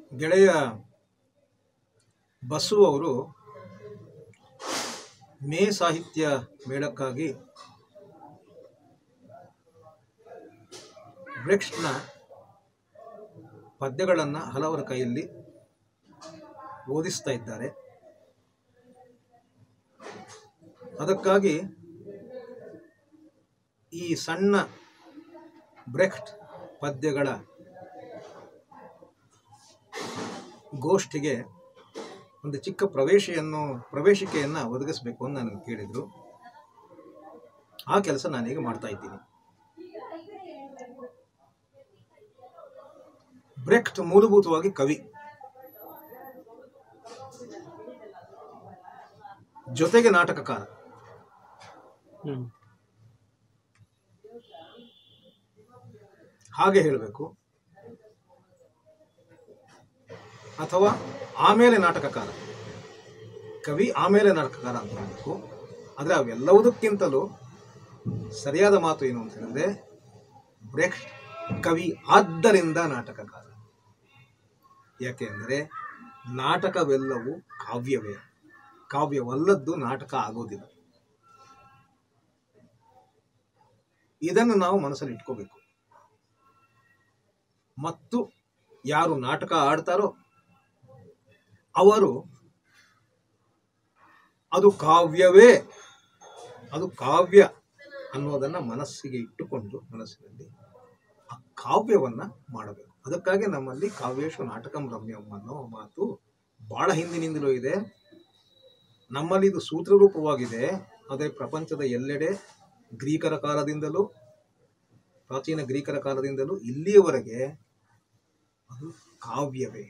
ಗೆಳೆಯ ಬಸು ಅವರು ಮೇ ಸಾಹಿತ್ಯ ಮೇಳಕ್ಕಾಗಿ ಬ್ರೆಕ್ಸ್ಟ್ನ ಪದ್ಯಗಳನ್ನು ಹಲವರ ಕೈಯಲ್ಲಿ ಓದಿಸ್ತಾ ಇದ್ದಾರೆ ಅದಕ್ಕಾಗಿ ಈ ಸಣ್ಣ ಬ್ರೆಕ್ಟ್ ಪದ್ಯಗಳ ಗೋಷ್ಠಿಗೆ ಒಂದು ಚಿಕ್ಕ ಪ್ರವೇಶಿಯನ್ನು ಪ್ರವೇಶಿಕೆಯನ್ನು ಒದಗಿಸಬೇಕು ಅಂತ ನನಗೆ ಕೇಳಿದರು ಆ ಕೆಲಸ ನಾನೀಗ ಮಾಡ್ತಾ ಇದ್ದೀನಿ ಬ್ರೆಕ್ಟ್ ಮೂಲಭೂತವಾಗಿ ಕವಿ ಜೊತೆಗೆ ನಾಟಕಕಾರ ಹ್ಮ್ ಹಾಗೆ ಹೇಳಬೇಕು ಅಥವಾ ಆಮೇಲೆ ನಾಟಕಕಾರ ಕವಿ ಆಮೇಲೆ ನಾಟಕಕಾರ ಅಂತ ಹೇಳಬೇಕು ಆದರೆ ಅವೆಲ್ಲವುದಕ್ಕಿಂತಲೂ ಸರಿಯಾದ ಮಾತು ಏನು ಅಂತ ಹೇಳಿದ್ರೆ ಬ್ರೆಕ್ಟ್ ಕವಿ ಆದ್ದರಿಂದ ನಾಟಕಕಾರ ಯಾಕೆ ಅಂದರೆ ನಾಟಕವೆಲ್ಲವೂ ಕಾವ್ಯವೇ ಕಾವ್ಯವಲ್ಲದ್ದು ನಾಟಕ ಆಗೋದಿಲ್ಲ ಇದನ್ನು ನಾವು ಮನಸ್ಸಲ್ಲಿ ಇಟ್ಕೋಬೇಕು ಮತ್ತು ಯಾರು ನಾಟಕ ಆಡ್ತಾರೋ ಅವರು ಅದು ಕಾವ್ಯವೇ ಅದು ಕಾವ್ಯ ಅನ್ನೋದನ್ನ ಮನಸ್ಸಿಗೆ ಇಟ್ಟುಕೊಂಡು ಮನಸ್ಸಿನಲ್ಲಿ ಆ ಕಾವ್ಯವನ್ನ ಮಾಡಬೇಕು ಅದಕ್ಕಾಗಿ ನಮ್ಮಲ್ಲಿ ಕಾವ್ಯೇಶು ನಾಟಕಂ ರಮ್ಯಂ ಅನ್ನೋ ಮಾತು ಬಹಳ ಹಿಂದಿನಿಂದಲೂ ಇದೆ ನಮ್ಮಲ್ಲಿ ಇದು ಸೂತ್ರರೂಪವಾಗಿದೆ ಆದರೆ ಪ್ರಪಂಚದ ಎಲ್ಲೆಡೆ ಗ್ರೀಕರ ಕಾಲದಿಂದಲೂ ಪ್ರಾಚೀನ ಗ್ರೀಕರ ಕಾಲದಿಂದಲೂ ಇಲ್ಲಿಯವರೆಗೆ ಅದು ಕಾವ್ಯವೇ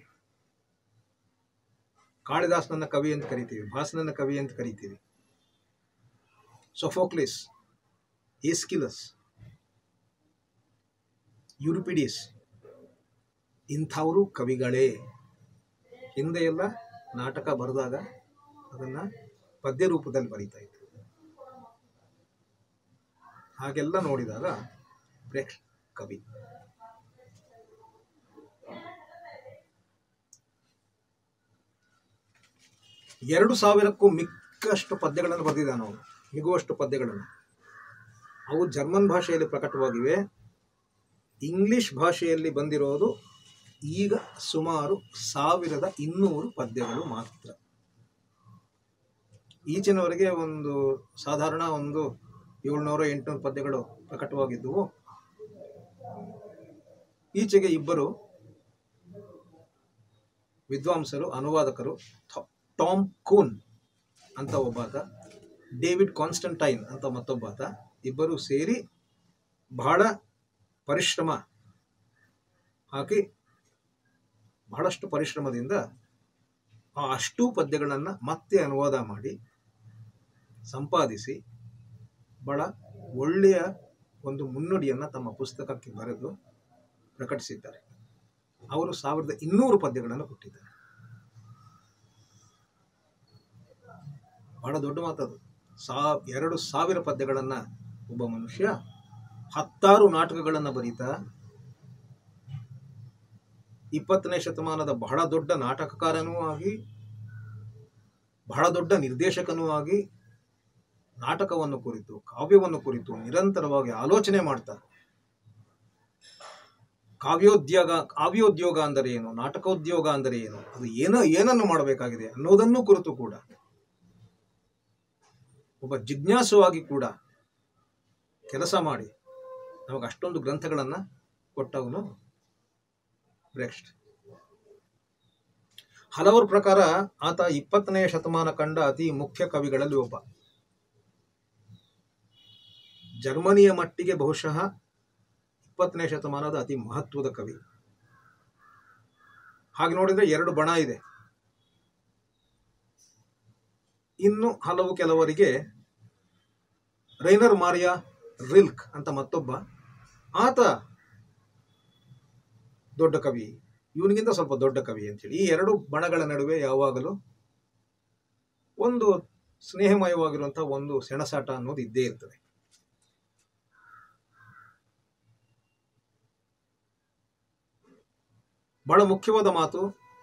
ಕಾಳಿದಾಸನನ್ನ ಕವಿ ಅಂತ ಕರಿತೀವಿ ಭಾಸನನ್ನ ಕವಿ ಅಂತ ಕರಿತೀವಿ ಸೊಫೋಕ್ಲಿಸ್ ಏಸ್ಕಿಲಸ್ ಯುರಿಪಿಡಿಸ್ ಇಂಥವರು ಕವಿಗಳೇ ಹಿಂದೆ ಎಲ್ಲ ನಾಟಕ ಬರೆದಾಗ ಅದನ್ನ ಪದ್ಯ ರೂಪದಲ್ಲಿ ಬರೀತಾ ಇದ್ರು ಹಾಗೆಲ್ಲ ನೋಡಿದಾಗ ಬ್ರೆಕ್ಟ್ ಕವಿ ಎರಡು ಸಾವಿರಕ್ಕೂ ಮಿಕ್ಕಷ್ಟು ಪದ್ಯಗಳನ್ನು ಬರೆದಿದ್ದಾನೆ ಅವನು ಮಿಗುವಷ್ಟು ಪದ್ಯಗಳನ್ನು ಅವು ಜರ್ಮನ್ ಭಾಷೆಯಲ್ಲಿ ಪ್ರಕಟವಾಗಿವೆ ಇಂಗ್ಲಿಷ್ ಭಾಷೆಯಲ್ಲಿ ಬಂದಿರೋದು ಈಗ ಸುಮಾರು ಸಾವಿರದ ಇನ್ನೂರು ಪದ್ಯಗಳು ಮಾತ್ರ ಈಚಿನವರೆಗೆ ಒಂದು ಸಾಧಾರಣ ಒಂದು ಏಳ್ನೂರು ಎಂಟುನೂರು ಪದ್ಯಗಳು ಪ್ರಕಟವಾಗಿದ್ದವು ಈಚೆಗೆ ಇಬ್ಬರು ವಿದ್ವಾಂಸರು ಅನುವಾದಕರು ಥಾ- ಟಾಮ್ ಕೂನ್ ಅಂತ ಒಬ್ಬಾತ ಡೇವಿಡ್ ಕಾನ್ಸ್ಟಂಟೈನ್ ಅಂತ ಮತ್ತೊಬ್ಬಾತ ಇಬ್ಬರು ಸೇರಿ ಬಹಳ ಪರಿಶ್ರಮ ಹಾಕಿ ಬಹಳಷ್ಟು ಪರಿಶ್ರಮದಿಂದ ಆ ಅಷ್ಟೂ ಪದ್ಯಗಳನ್ನು ಮತ್ತೆ ಅನುವಾದ ಮಾಡಿ ಸಂಪಾದಿಸಿ ಬಹಳ ಒಳ್ಳೆಯ ಒಂದು ಮುನ್ನುಡಿಯನ್ನು ತಮ್ಮ ಪುಸ್ತಕಕ್ಕೆ ಬರೆದು ಪ್ರಕಟಿಸಿದ್ದಾರೆ ಅವರು ಸಾವಿರದ ಇನ್ನೂರು ಪದ್ಯಗಳನ್ನು ಕೊಟ್ಟಿದ್ದಾರೆ ಬಹಳ ದೊಡ್ಡ ಮಾತದು ಸಾ ಎರಡು ಸಾವಿರ ಪದ್ಯಗಳನ್ನು ಒಬ್ಬ ಮನುಷ್ಯ ಹತ್ತಾರು ನಾಟಕಗಳನ್ನು ಬರೀತಾ ಇಪ್ಪತ್ತನೇ ಶತಮಾನದ ಬಹಳ ದೊಡ್ಡ ನಾಟಕಕಾರನೂ ಆಗಿ ಬಹಳ ದೊಡ್ಡ ನಿರ್ದೇಶಕನೂ ಆಗಿ ನಾಟಕವನ್ನು ಕುರಿತು ಕಾವ್ಯವನ್ನು ಕುರಿತು ನಿರಂತರವಾಗಿ ಆಲೋಚನೆ ಮಾಡ್ತಾ ಕಾವ್ಯೋದ್ಯೋಗ ಕಾವ್ಯೋದ್ಯೋಗ ಅಂದರೆ ಏನು ನಾಟಕೋದ್ಯೋಗ ಅಂದರೆ ಏನು ಅದು ಏನೋ ಏನನ್ನು ಮಾಡಬೇಕಾಗಿದೆ ಅನ್ನೋದನ್ನು ಕುರಿತು ಕೂಡ ಒಬ್ಬ ಜಿಜ್ಞಾಸುವಾಗಿ ಕೂಡ ಕೆಲಸ ಮಾಡಿ ನಮಗೆ ಅಷ್ಟೊಂದು ಗ್ರಂಥಗಳನ್ನು ಕೊಟ್ಟವನು ಬ್ರೆಕ್ಸ್ಟ್ ಹಲವರ ಪ್ರಕಾರ ಆತ ಇಪ್ಪತ್ತನೆಯ ಶತಮಾನ ಕಂಡ ಅತಿ ಮುಖ್ಯ ಕವಿಗಳಲ್ಲಿ ಒಬ್ಬ ಜರ್ಮನಿಯ ಮಟ್ಟಿಗೆ ಬಹುಶಃ ಇಪ್ಪತ್ತನೇ ಶತಮಾನದ ಅತಿ ಮಹತ್ವದ ಕವಿ ಹಾಗೆ ನೋಡಿದ್ರೆ ಎರಡು ಬಣ ಇದೆ ಇನ್ನು ಹಲವು ಕೆಲವರಿಗೆ ರೈನರ್ ಮಾರಿಯಾ ರಿಲ್ಕ್ ಅಂತ ಮತ್ತೊಬ್ಬ ಆತ ದೊಡ್ಡ ಕವಿ ಇವನಿಗಿಂತ ಸ್ವಲ್ಪ ದೊಡ್ಡ ಕವಿ ಅಂತೇಳಿ ಈ ಎರಡು ಬಣಗಳ ನಡುವೆ ಯಾವಾಗಲೂ ಒಂದು ಸ್ನೇಹಮಯವಾಗಿರುವಂತಹ ಒಂದು ಸೆಣಸಾಟ ಅನ್ನೋದು ಇದ್ದೇ ಇರ್ತದೆ ಬಹಳ ಮುಖ್ಯವಾದ ಮಾತು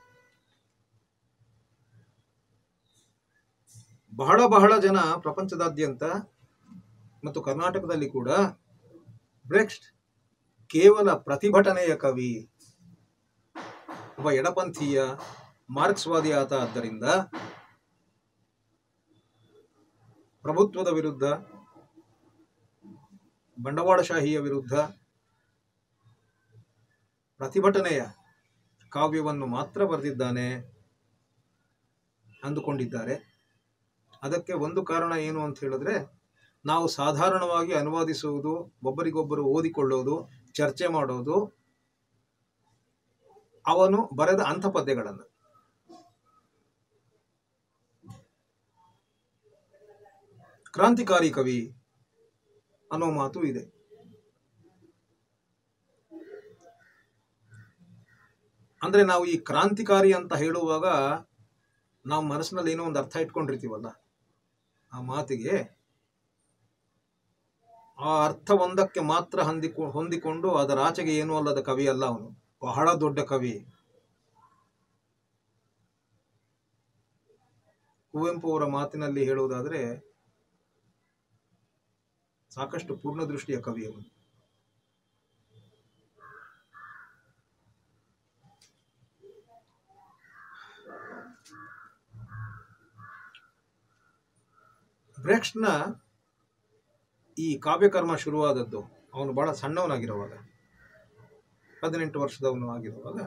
ಬಹಳ ಬಹಳ ಜನ ಪ್ರಪಂಚದಾದ್ಯಂತ ಮತ್ತು ಕರ್ನಾಟಕದಲ್ಲಿ ಕೂಡ ಬ್ರೆಕ್ಸ್ಟ್ ಕೇವಲ ಪ್ರತಿಭಟನೆಯ ಕವಿ ಒಬ್ಬ ಎಡಪಂಥೀಯ ಮಾರ್ಕ್ಸ್ವಾದಿ ಆತ ಆದ್ದರಿಂದ ಪ್ರಭುತ್ವದ ವಿರುದ್ಧ ಬಂಡವಾಳಶಾಹಿಯ ವಿರುದ್ಧ ಪ್ರತಿಭಟನೆಯ ಕಾವ್ಯವನ್ನು ಮಾತ್ರ ಬರೆದಿದ್ದಾನೆ ಅಂದುಕೊಂಡಿದ್ದಾರೆ ಅದಕ್ಕೆ ಒಂದು ಕಾರಣ ಏನು ಅಂತ ಹೇಳಿದ್ರೆ ನಾವು ಸಾಧಾರಣವಾಗಿ ಅನುವಾದಿಸುವುದು ಒಬ್ಬರಿಗೊಬ್ಬರು ಓದಿಕೊಳ್ಳೋದು ಚರ್ಚೆ ಮಾಡೋದು ಅವನು ಬರೆದ ಅಂಥ ಪದ್ಯಗಳನ್ನು ಕ್ರಾಂತಿಕಾರಿ ಕವಿ ಅನ್ನೋ ಮಾತು ಇದೆ ಅಂದ್ರೆ ನಾವು ಈ ಕ್ರಾಂತಿಕಾರಿ ಅಂತ ಹೇಳುವಾಗ ನಾವು ಮನಸ್ಸಿನಲ್ಲಿ ಏನೋ ಒಂದು ಅರ್ಥ ಇಟ್ಕೊಂಡಿರ್ತೀವಲ್ಲ ಆ ಮಾತಿಗೆ ಆ ಅರ್ಥ ಒಂದಕ್ಕೆ ಮಾತ್ರ ಹೊಂದಿಕೊ ಹೊಂದಿಕೊಂಡು ಅದರ ಆಚೆಗೆ ಏನೂ ಅಲ್ಲದ ಕವಿ ಅಲ್ಲ ಅವನು ಬಹಳ ದೊಡ್ಡ ಕವಿ ಕುವೆಂಪು ಅವರ ಮಾತಿನಲ್ಲಿ ಹೇಳುವುದಾದ್ರೆ ಸಾಕಷ್ಟು ಪೂರ್ಣ ದೃಷ್ಟಿಯ ಕವಿ ಅವನು ಬ್ರೆಕ್ಸ್ನ ಈ ಕಾವ್ಯಕರ್ಮ ಶುರುವಾದದ್ದು ಅವನು ಬಹಳ ಸಣ್ಣವನಾಗಿರುವಾಗ ಹದಿನೆಂಟು ವರ್ಷದವನು ಆಗಿರುವಾಗ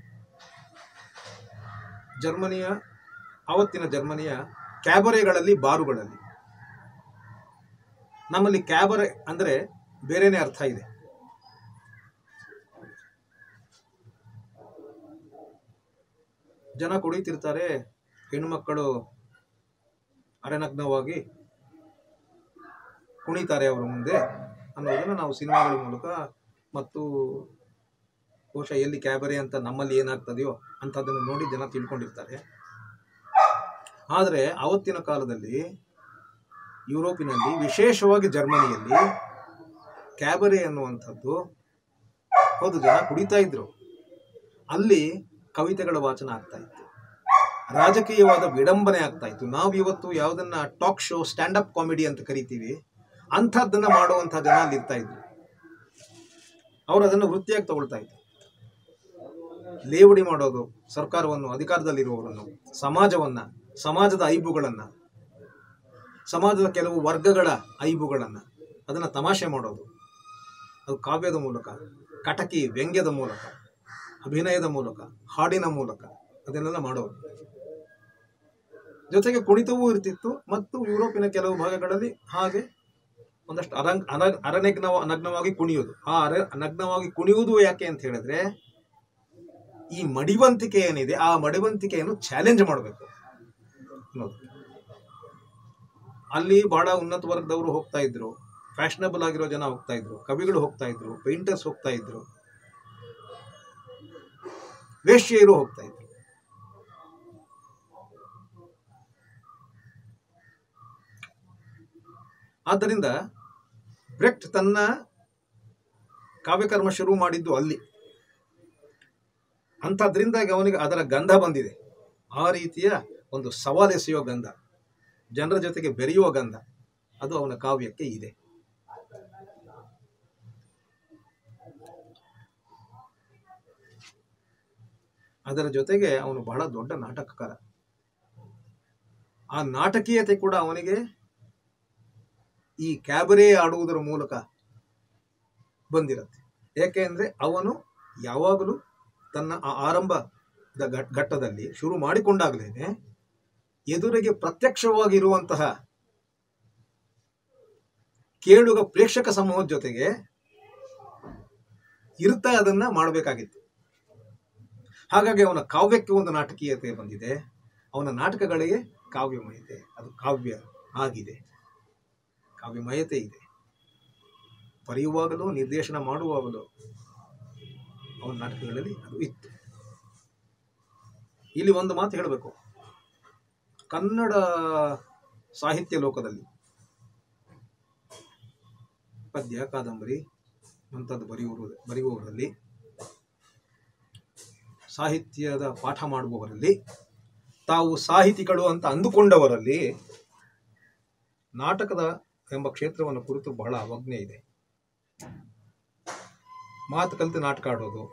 ಜರ್ಮನಿಯ ಆವತ್ತಿನ ಜರ್ಮನಿಯ ಕ್ಯಾಬರೆಗಳಲ್ಲಿ ಬಾರುಗಳಲ್ಲಿ ನಮ್ಮಲ್ಲಿ ಕ್ಯಾಬರೆ ಅಂದ್ರೆ ಬೇರೆನೇ ಅರ್ಥ ಇದೆ ಜನ ಕುಡಿತಿರ್ತಾರೆ ಹೆಣ್ಮಕ್ಕಳು ಅರೆನಗ್ನವಾಗಿ ಕುಣಿತಾರೆ ಅವರ ಮುಂದೆ ಅನ್ನೋದನ್ನು ನಾವು ಸಿನಿಮಾಗಳ ಮೂಲಕ ಮತ್ತು ಬಹುಶಃ ಎಲ್ಲಿ ಕ್ಯಾಬರೆ ಅಂತ ನಮ್ಮಲ್ಲಿ ಏನಾಗ್ತದೆಯೋ ಅಂಥದ್ದನ್ನು ನೋಡಿ ಜನ ತಿಳ್ಕೊಂಡಿರ್ತಾರೆ ಆದರೆ ಆವತ್ತಿನ ಕಾಲದಲ್ಲಿ ಯುರೋಪಿನಲ್ಲಿ ವಿಶೇಷವಾಗಿ ಜರ್ಮನಿಯಲ್ಲಿ ಕ್ಯಾಬರೆ ಅನ್ನುವಂಥದ್ದು ಹೌದು ಜನ ಕುಡಿತಾ ಇದ್ರು ಅಲ್ಲಿ ಕವಿತೆಗಳ ವಾಚನ ಆಗ್ತಾ ಇತ್ತು ರಾಜಕೀಯವಾದ ವಿಡಂಬನೆ ಆಗ್ತಾ ಇತ್ತು ನಾವು ಇವತ್ತು ಯಾವುದನ್ನ talk show stand up comedy ಅಂತ ಕರಿತೀವಿ ಅಂಥದ್ದನ್ನ ಮಾಡುವಂಥ ಜನ ಅಲ್ಲಿ ಇರ್ತಾ ಇದ್ರು ಅವರು ಅದನ್ನು ವೃತ್ತಿಯಾಗಿ ತಗೊಳ್ತಾ ಇದ್ರು ಲೇವಡಿ ಮಾಡೋದು ಸರ್ಕಾರವನ್ನು ಅಧಿಕಾರದಲ್ಲಿರುವವರನ್ನು ಸಮಾಜವನ್ನ ಸಮಾಜದ ಐಬುಗಳನ್ನ ಸಮಾಜದ ಕೆಲವು ವರ್ಗಗಳ ಐಬುಗಳನ್ನ ಅದನ್ನ ತಮಾಷೆ ಮಾಡೋದು ಅದು ಕಾವ್ಯದ ಮೂಲಕ ಕಟಕಿ ವ್ಯಂಗ್ಯದ ಮೂಲಕ ಅಭಿನಯದ ಮೂಲಕ ಹಾಡಿನ ಮೂಲಕ ಅದನ್ನೆಲ್ಲ ಮಾಡೋದು ಜೊತೆಗೆ ಕುಣಿತವೂ ಇರ್ತಿತ್ತು ಮತ್ತು ಯುರೋಪಿನ ಕೆಲವು ಭಾಗಗಳಲ್ಲಿ ಹಾಗೆ ಒಂದಷ್ಟು ಅರಂಗ್ ಅನ ಅರನಗ್ನ ನಗ್ನವಾಗಿ ಕುಣಿಯೋದು ಆ ಅರ ನಗ್ನವಾಗಿ ಕುಣಿಯುವುದು ಯಾಕೆ ಅಂತ ಹೇಳಿದ್ರೆ ಈ ಮಡಿವಂತಿಕೆ ಏನಿದೆ ಆ ಮಡಿವಂತಿಕೆಯನ್ನು ಚಾಲೆಂಜ್ ಮಾಡಬೇಕು ಅನ್ನೋದು ಅಲ್ಲಿ ಬಹಳ ಉನ್ನತ ವರ್ಗದವರು ಹೋಗ್ತಾ ಇದ್ರು ಫ್ಯಾಷನಬಲ್ ಆಗಿರೋ ಜನ ಹೋಗ್ತಾ ಇದ್ರು ಕವಿಗಳು ಹೋಗ್ತಾ ಇದ್ರು ಪೇಂಟರ್ಸ್ ಹೋಗ್ತಾ ಇದ್ರು ವೇಶ್ಯೆಯರು ಹೋಗ್ತಾ ಇದ್ರು ಆದ್ದರಿಂದ ಬ್ರೆಕ್ಟ್ ತನ್ನ ಕಾವ್ಯಕರ್ಮ ಶುರು ಮಾಡಿದ್ದು ಅಲ್ಲಿ ಅಂಥದ್ರಿಂದಾಗಿ ಅವನಿಗೆ ಅದರ ಗಂಧ ಬಂದಿದೆ ಆ ರೀತಿಯ ಒಂದು ಸವಾಲೆಸೆಯೋ ಗಂಧ ಜನರ ಜೊತೆಗೆ ಬೆರೆಯುವ ಗಂಧ ಅದು ಅವನ ಕಾವ್ಯಕ್ಕೆ ಇದೆ ಅದರ ಜೊತೆಗೆ ಅವನು ಬಹಳ ದೊಡ್ಡ ನಾಟಕಕಾರ ಆ ನಾಟಕೀಯತೆ ಕೂಡ ಅವನಿಗೆ ಈ ಕ್ಯಾಬರೇ ಆಡುವುದರ ಮೂಲಕ ಬಂದಿರುತ್ತೆ ಯಾಕೆ ಅಂದ್ರೆ ಅವನು ಯಾವಾಗಲೂ ತನ್ನ ಆ ಆರಂಭದ ಘಟ್- ಘಟ್ಟದಲ್ಲಿ ಶುರು ಮಾಡಿಕೊಂಡಾಗಲೇನೆ ಎದುರಿಗೆ ಪ್ರತ್ಯಕ್ಷವಾಗಿರುವಂತಹ ಕೇಳುಗ ಪ್ರೇಕ್ಷಕ ಸಮೂಹದ ಜೊತೆಗೆ ಇರ್ತಾ ಅದನ್ನ ಮಾಡಬೇಕಾಗಿತ್ತು ಹಾಗಾಗಿ ಅವನ ಕಾವ್ಯಕ್ಕೆ ಒಂದು ನಾಟಕೀಯತೆ ಬಂದಿದೆ ಅವನ ನಾಟಕಗಳಿಗೆ ಕಾವ್ಯಮಯತೆ ಅದು ಕಾವ್ಯ ಆಗಿದೆ ಕಾವ್ಯಮಯತೆ ಇದೆ ಬರೆಯುವಾಗಲೂ ನಿರ್ದೇಶನ ಮಾಡುವಾಗಲೂ ಅವನ ನಾಟಕಗಳಲ್ಲಿ ಅದು ಇತ್ತು ಇಲ್ಲಿ ಒಂದು ಮಾತು ಹೇಳಬೇಕು ಕನ್ನಡ ಸಾಹಿತ್ಯ ಲೋಕದಲ್ಲಿ ಪದ್ಯ ಕಾದಂಬರಿ ಮುಂತಾದ ಬರೆಯುವರು ಬರೆಯುವವರಲ್ಲಿ ಸಾಹಿತ್ಯದ ಪಾಠ ಮಾಡುವವರಲ್ಲಿ ತಾವು ಸಾಹಿತಿಗಳು ಅಂತ ಅಂದುಕೊಂಡವರಲ್ಲಿ ನಾಟಕದ ಎಂಬ ಕ್ಷೇತ್ರವನ್ನು ಕುರಿತು ಬಹಳ ಅವಜ್ಞೆ ಇದೆ ಮಾತು ಕಲಿತು ನಾಟಕ ಆಡೋದು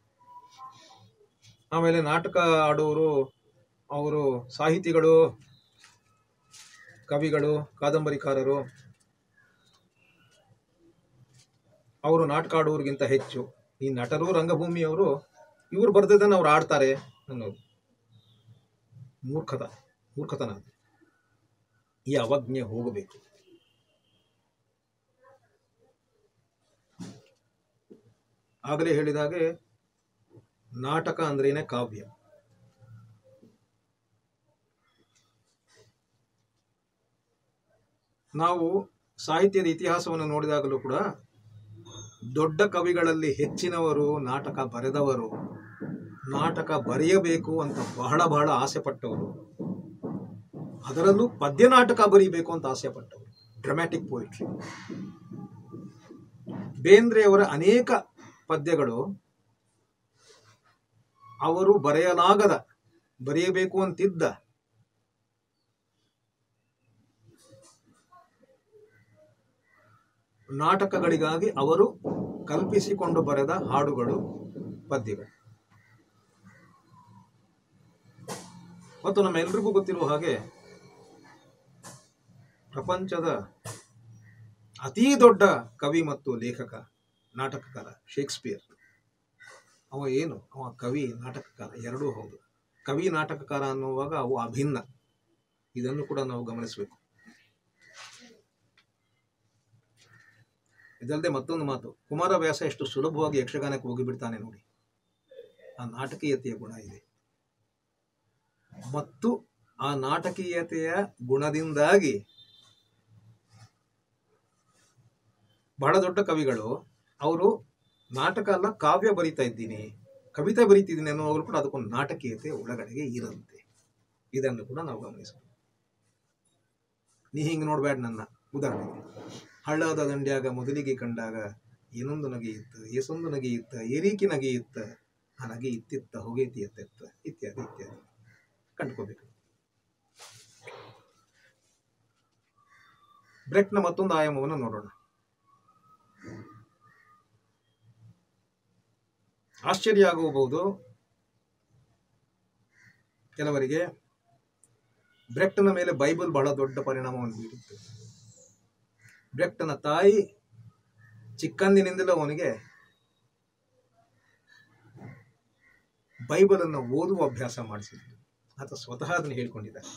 ಆಮೇಲೆ ನಾಟಕ ಆಡೋರು ಅವರು ಸಾಹಿತಿಗಳು ಕವಿಗಳು ಕಾದಂಬರಿಕಾರರು ಅವರು ನಾಟಕ ಆಡುವರಿಗಿಂತ ಹೆಚ್ಚು ಈ ನಟರು ರಂಗಭೂಮಿಯವರು ಇವರು ಬರ್ದಿದ್ದನ್ನು ಅವ್ರು ಆಡ್ತಾರೆ ಅನ್ನೋದು ಮೂರ್ಖತ ಮೂರ್ಖತನ ಅದು. ಈ ಅವಜ್ಞೆ ಹೋಗಬೇಕು ಆಗಲೇ ಹೇಳಿದಾಗೆ ನಾಟಕ ಅಂದ್ರೇನೆ ಕಾವ್ಯ ನಾವು ಸಾಹಿತ್ಯದ ಇತಿಹಾಸವನ್ನು ನೋಡಿದಾಗಲೂ ಕೂಡ ದೊಡ್ಡ ಕವಿಗಳಲ್ಲಿ ಹೆಚ್ಚಿನವರು ನಾಟಕ ಬರೆದವರು ನಾಟಕ ಬರೆಯಬೇಕು ಅಂತ ಬಹಳ ಬಹಳ ಆಸೆ ಪಟ್ಟವರು ಅದರಲ್ಲೂ ಪದ್ಯ ನಾಟಕ ಬರೀಬೇಕು ಅಂತ ಆಸೆ ಪಟ್ಟವರು ಡ್ರಾಮ್ಯಾಟಿಕ್ ಪೋಯಿಟ್ರಿ ಬೇಂದ್ರೆಯವರ ಅನೇಕ ಪದ್ಯಗಳು ಅವರು ಬರೆಯಲಾಗದ ಬರೆಯಬೇಕು ಅಂತಿದ್ದ ನಾಟಕಗಳಿಗಾಗಿ ಅವರು ಕಲ್ಪಿಸಿಕೊಂಡು ಬರೆದ ಹಾಡುಗಳು ಪದ್ಯಗಳು ಮತ್ತು ನಮ್ಮೆಲ್ರಿಗೂ ಗೊತ್ತಿರುವ ಹಾಗೆ ಪ್ರಪಂಚದ ಅತೀ ದೊಡ್ಡ ಕವಿ ಮತ್ತು ಲೇಖಕ ನಾಟಕಕಾರ ಶೇಕ್ಸ್ಪಿಯರ್ ಅವ ಏನು ಅವ ಕವಿ ನಾಟಕಕಾರ ಎರಡೂ ಹೌದು ಕವಿ ನಾಟಕಕಾರ ಅನ್ನುವಾಗ ಅವು ಅಭಿನ್ನ ಇದನ್ನು ಕೂಡ ನಾವು ಗಮನಿಸಬೇಕು ಇದಲ್ಲದೆ ಮತ್ತೊಂದು ಮಾತು ಕುಮಾರವ್ಯಾಸ ಎಷ್ಟು ಸುಲಭವಾಗಿ ಯಕ್ಷಗಾನಕ್ಕೆ ಹೋಗಿಬಿಡ್ತಾನೆ ನೋಡಿ ಆ ನಾಟಕೀಯತೆಯ ಗುಣ ಇದೆ ಮತ್ತು ಆ ನಾಟಕೀಯತೆಯ ಗುಣದಿಂದಾಗಿ ಬಹಳ ದೊಡ್ಡ ಕವಿಗಳು ಅವರು ನಾಟಕ ಅಲ್ಲ ಕಾವ್ಯ ಬರಿತಾ ಇದ್ದೀನಿ ಕವಿತೆ ಬರಿತಿದ್ದೀನಿ ಅನ್ನೋವಾಗಲೂ ಕೂಡ ಅದಕ್ಕೊಂದು ನಾಟಕೀಯತೆ ಒಳಗಡೆಗೆ ಇರುತ್ತೆ ಇದನ್ನು ಕೂಡ ನಾವು ಗಮನಿಸಬೇಕು ನೀ ಹಿಂಗೆ ನೋಡ್ಬೇಡ ನನ್ನ ಉದಾಹರಣೆಗೆ ಹಳ್ಳದ ದಂಡ್ಯಾಗ ಮೊದಲಿಗೆ ಕಂಡಾಗ ಏನೊಂದು ನಗೆಯಿತ್ತ ಏಸೊಂದು ನಗೆಯಿತ್ತ ಏರೀಕಿ ನಗೆಯಿತ್ತ ಆ ನಗೆ ಇತ್ತಿತ್ತ ಹೊಗೇತಿ ಎತ್ತೆತ್ತ ಇತ್ಯಾದಿ ಇತ್ಯಾದಿ ಕಂಡ್ಕೋಬೇಕು ಬ್ರೆಕ್ನ ಮತ್ತೊಂದು ಆಯಾಮವನ್ನು ನೋಡೋಣ ಆಶ್ಚರ್ಯ ಆಗಬಹುದು ಕೆಲವರಿಗೆ ಬ್ರೆಕ್ಟನ ಮೇಲೆ ಬೈಬಲ್ ಬಹಳ ದೊಡ್ಡ ಪರಿಣಾಮವನ್ನು ಬೀರುತ್ತೆ ಬ್ರೆಕ್ಟನ ತಾಯಿ ಚಿಕ್ಕಂದಿನಿಂದಲೂ ಅವನಿಗೆ ಬೈಬಲನ್ನು ಓದುವ ಅಭ್ಯಾಸ ಮಾಡಿಸಿದ್ರು ಆತ ಸ್ವತಃ ಅದನ್ನು ಹೇಳ್ಕೊಂಡಿದ್ದಾರೆ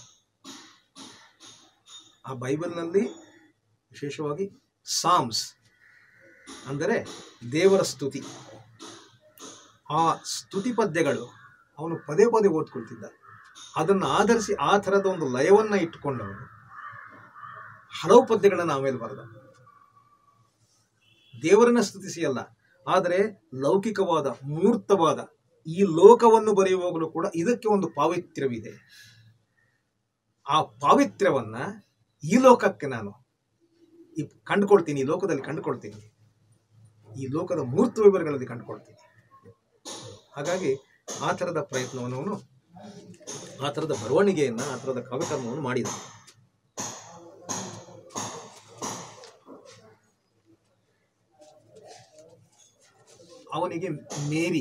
ಆ ಬೈಬಲ್ನಲ್ಲಿ ವಿಶೇಷವಾಗಿ ಸಾಮ್ಸ್ ಅಂದರೆ ದೇವರ ಸ್ತುತಿ ಆ ಸ್ತುತಿ ಪದ್ಯಗಳು ಅವನು ಪದೇ ಪದೇ ಓದ್ಕೊಳ್ತಿದ್ದ ಅದನ್ನು ಆಧರಿಸಿ ಆ ಥರದ ಒಂದು ಲಯವನ್ನ ಇಟ್ಟುಕೊಂಡವನು ಹಲವು ಪದ್ಯಗಳನ್ನು ಆಮೇಲೆ ಬರೆದ ದೇವರನ್ನ ಸ್ತುತಿಸಿ ಅಲ್ಲ ಆದರೆ ಲೌಕಿಕವಾದ ಮೂರ್ತವಾದ ಈ ಲೋಕವನ್ನು ಬರೆಯುವಾಗಲೂ ಕೂಡ ಇದಕ್ಕೆ ಒಂದು ಪಾವಿತ್ರ್ಯವಿದೆ ಆ ಪಾವಿತ್ರ್ಯವನ್ನ ಈ ಲೋಕಕ್ಕೆ ನಾನು ಈ ಕಂಡುಕೊಳ್ತೀನಿ ಈ ಲೋಕದಲ್ಲಿ ಕಂಡುಕೊಳ್ತೀನಿ ಈ ಲೋಕದ ಮೂರ್ತ ವಿವರಗಳಲ್ಲಿ ಕಂಡುಕೊಳ್ತೀನಿ ಹಾಗಾಗಿ ಆ ಥರದ ಪ್ರಯತ್ನವನ್ನು ಅವನು ಆ ಥರದ ಬರವಣಿಗೆಯನ್ನು ಆ ಥರದ ಕಾವ್ಯಕರ್ಮವನ್ನು ಮಾಡಿದ ಅವನಿಗೆ ಮೇರಿ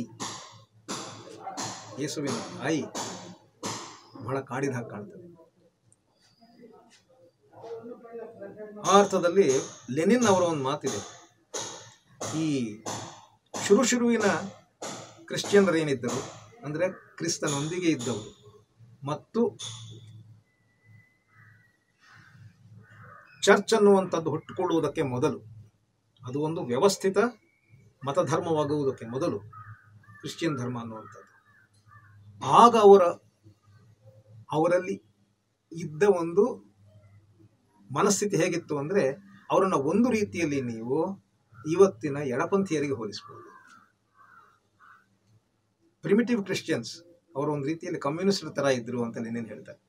ಯೇಸುವಿನ ತಾಯಿ ಬಹಳ ಕಾಡಿದ ಹಾಗೆ ಕಾಣ್ತದೆ ಆ ಅರ್ಥದಲ್ಲಿ ಲೆನಿನ್ ಅವರ ಒಂದು ಮಾತಿದೆ ಈ ಶುರು ಶುರುವಿನ ಕ್ರಿಶ್ಚಿಯನ್ರು ಏನಿದ್ದರು ಅಂದರೆ ಕ್ರಿಸ್ತನೊಂದಿಗೆ ಇದ್ದವರು ಮತ್ತು ಚರ್ಚ್ ಅನ್ನುವಂಥದ್ದು ಹುಟ್ಟುಕೊಳ್ಳುವುದಕ್ಕೆ ಮೊದಲು ಅದು ಒಂದು ವ್ಯವಸ್ಥಿತ ಮತಧರ್ಮವಾಗುವುದಕ್ಕೆ ಮೊದಲು ಕ್ರಿಶ್ಚಿಯನ್ ಧರ್ಮ ಅನ್ನುವಂಥದ್ದು ಆಗ ಅವರ ಅವರಲ್ಲಿ ಇದ್ದ ಒಂದು ಮನಸ್ಥಿತಿ ಹೇಗಿತ್ತು ಅಂದರೆ ಅವರನ್ನು ಒಂದು ರೀತಿಯಲ್ಲಿ ನೀವು ಇವತ್ತಿನ ಎಡಪಂಥೀಯರಿಗೆ ಹೋಲಿಸಬಹುದು ಪ್ರಿಮಿಟಿವ್ ಕ್ರಿಶ್ಚಿಯನ್ಸ್ ಅವರು ಒಂದು ರೀತಿಯಲ್ಲಿ ಕಮ್ಯುನಿಸ್ಟ್ ತರ ಇದ್ರು ಅಂತ ಲೆನಿನ್ ಹೇಳ್ತಾರೆ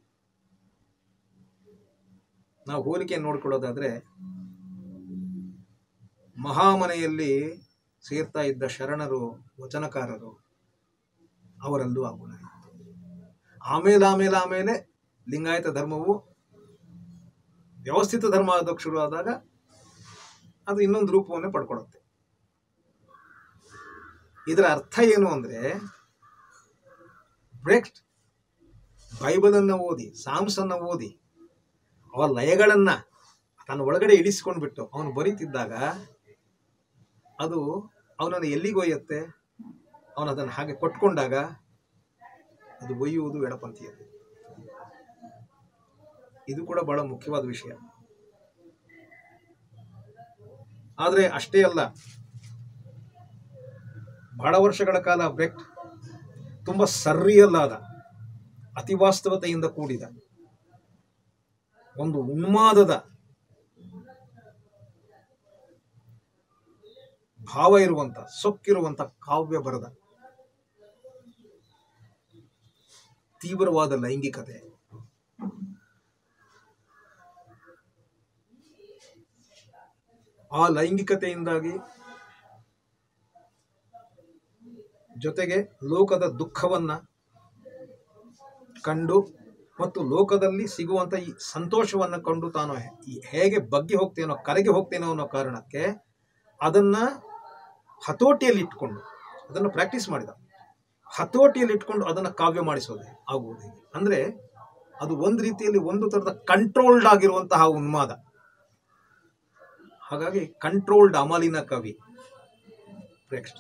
ನಾವು ಹೋಲಿಕೆ ನೋಡ್ಕೊಳ್ಳೋದಾದ್ರೆ ಮಹಾಮನೆಯಲ್ಲಿ ಸೇರ್ತಾ ಇದ್ದ ಶರಣರು ವಚನಕಾರರು ಅವರಲ್ಲೂ ಆ ಗುಣ ಇತ್ತು ಆಮೇಲೆ ಆಮೇಲೆ ಆಮೇಲೆ ಲಿಂಗಾಯತ ಧರ್ಮವು ವ್ಯವಸ್ಥಿತ ಧರ್ಮ ಆಗೋದಕ್ಕೆ ಶುರು ಆದಾಗ ಅದು ಇನ್ನೊಂದು ರೂಪವನ್ನೇ ಪಡ್ಕೊಳುತ್ತೆ ಇದರ ಅರ್ಥ ಏನು ಅಂದರೆ ಬ್ರೆಕ್ಟ್ ಬೈಬಲನ್ನು ಓದಿ ಸಾಮ್ಸನ್ನು ಓದಿ ಅವರ ಲಯಗಳನ್ನು ತನ್ನ ಒಳಗಡೆ ಇಳಿಸ್ಕೊಂಡು ಬಿಟ್ಟು ಅವನು ಬರೀತಿದ್ದಾಗ ಅದು ಅವನನ್ನು ಎಲ್ಲಿಗೊಯ್ಯುತ್ತೆ ಅವನು ಅದನ್ನು ಹಾಗೆ ಕೊಟ್ಕೊಂಡಾಗ ಅದು ಒಯ್ಯುವುದು ಎಡಪಂಥೀಯತೆ ಇದು ಕೂಡ ಬಹಳ ಮುಖ್ಯವಾದ ವಿಷಯ ಆದರೆ ಅಷ್ಟೇ ಅಲ್ಲ ಬಹಳ ವರ್ಷಗಳ ಕಾಲ ಬ್ರೆಕ್ಟ್ ತುಂಬ ಸರ್ರಿಯಲ್ಲಾದ ಅತಿವಾಸ್ತವತೆಯಿಂದ ಕೂಡಿದ ಒಂದು ಉನ್ಮಾದದ ಭಾವ ಇರುವಂತ ಸೊಕ್ಕಿರುವಂತ ಕಾವ್ಯ ಬರದ ತೀವ್ರವಾದ ಲೈಂಗಿಕತೆ ಆ ಲೈಂಗಿಕತೆಯಿಂದಾಗಿ ಜೊತೆಗೆ ಲೋಕದ ದುಃಖವನ್ನ ಕಂಡು ಮತ್ತು ಲೋಕದಲ್ಲಿ ಸಿಗುವಂತ ಈ ಸಂತೋಷವನ್ನ ಕಂಡು ತಾನು ಹೇ- ಹೇಗೆ ಬಗ್ಗಿ ಹೋಗ್ತೇನೋ ಕರಗಿ ಹೋಗ್ತೇನೋ ಅನ್ನೋ ಕಾರಣಕ್ಕೆ ಅದನ್ನ ಹತೋಟಿಯಲ್ಲಿ ಇಟ್ಕೊಂಡು ಅದನ್ನು ಪ್ರಾಕ್ಟೀಸ್ ಮಾಡಿದ ಹತೋಟಿಯಲ್ಲಿ ಇಟ್ಕೊಂಡು ಅದನ್ನ ಕಾವ್ಯ ಮಾಡಿಸೋದು ಆಗುವುದು ಹೇಗೆ ಅಂದ್ರೆ ಅದು ಒಂದು ರೀತಿಯಲ್ಲಿ ಒಂದು ತರದ ಕಂಟ್ರೋಲ್ಡ್ ಆಗಿರುವಂತಹ ಉನ್ಮಾದ ಹಾಗಾಗಿ ಕಂಟ್ರೋಲ್ಡ್ ಅಮಲಿನ ಕವಿ ನೆಕ್ಸ್ಟ್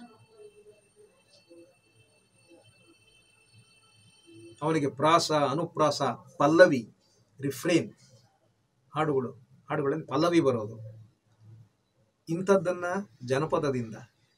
ಅವನಿಗೆ ಪ್ರಾಸ ಅನುಪ್ರಾಸ ಪಲ್ಲವಿ ರಿಫ್ರೇನ್ ಹಾಡುಗಳು ಹಾಡುಗಳಲ್ಲಿ ಪಲ್ಲವಿ ಬರೋದು ಇಂಥದ್ದನ್ನ ಜನಪದದಿಂದ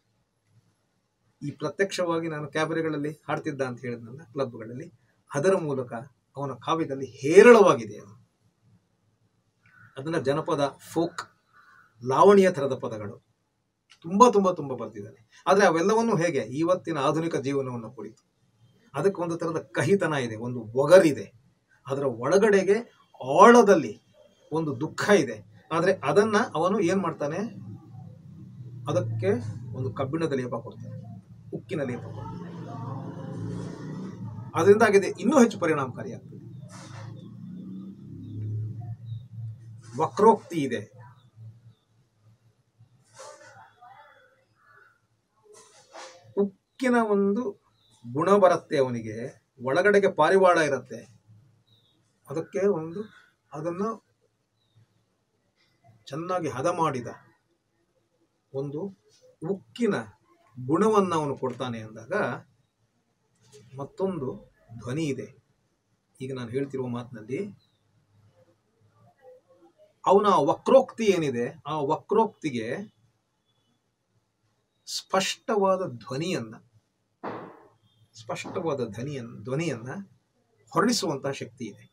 ಈ ಪ್ರತ್ಯಕ್ಷವಾಗಿ ನಾನು ಕ್ಯಾಬರೆಗಳಲ್ಲಿ ಹಾಡ್ತಿದ್ದ ಅಂತ ಹೇಳಿದ್ನಲ್ಲ ಕ್ಲಬ್ಗಳಲ್ಲಿ ಅದರ ಮೂಲಕ ಅವನ ಕಾವ್ಯದಲ್ಲಿ ಹೇರಳವಾಗಿದೆ ಅದು ಅದನ್ನ ಜನಪದ ಫೋಕ್ ಲಾವಣಿಯ ಥರದ ಪದಗಳು ತುಂಬಾ ತುಂಬಾ ತುಂಬಾ ಬರ್ತಿದ್ದಾನೆ ಆದರೆ ಅವೆಲ್ಲವನ್ನು ಹೇಗೆ ಇವತ್ತಿನ ಆಧುನಿಕ ಜೀವನವನ್ನು ಕುರಿತು ಅದಕ್ಕೊಂದು ಥರದ ಕಹಿತನ ಇದೆ ಒಂದು ಒಗರಿದೆ ಅದರ ಒಳಗಡೆಗೆ ಆಳದಲ್ಲಿ ಒಂದು ದುಃಖ ಇದೆ ಆದರೆ ಅದನ್ನ ಅವನು ಏನ್ ಮಾಡ್ತಾನೆ ಅದಕ್ಕೆ ಒಂದು ಕಬ್ಬಿಣದ ಲೇಪ ಕೊಡ್ತಾನೆ ಉಕ್ಕಿನ ಲೇಪ ಕೊಡ್ತಾನೆ ಅದರಿಂದಾಗಿದೆ ಇನ್ನೂ ಹೆಚ್ಚು ಪರಿಣಾಮಕಾರಿಯಾಗ್ತದೆ ವಕ್ರೋಕ್ತಿ ಇದೆ ಉಕ್ಕಿನ ಒಂದು ಗುಣ ಬರುತ್ತೆ ಅವನಿಗೆ ಒಳಗಡೆಗೆ ಪಾರಿವಾಳ ಇರುತ್ತೆ ಅದಕ್ಕೆ ಒಂದು ಅದನ್ನು ಚೆನ್ನಾಗಿ ಹದ ಮಾಡಿದ ಒಂದು ಉಕ್ಕಿನ ಗುಣವನ್ನು ಅವನು ಕೊಡ್ತಾನೆ ಅಂದಾಗ ಮತ್ತೊಂದು ಧ್ವನಿ ಇದೆ ಈಗ ನಾನು ಹೇಳ್ತಿರುವ ಮಾತಿನಲ್ಲಿ ಅವನ ವಕ್ರೋಕ್ತಿ ಏನಿದೆ ಆ ವಕ್ರೋಕ್ತಿಗೆ ಸ್ಪಷ್ಟವಾದ ಧ್ವನಿಯನ್ನ ಸ್ಪಷ್ಟವಾದ ಧ್ವನಿಯನ್ನ ಧ್ವನಿಯನ್ನ ಹೊರಡಿಸುವಂತಹ ಶಕ್ತಿ ಇದೆ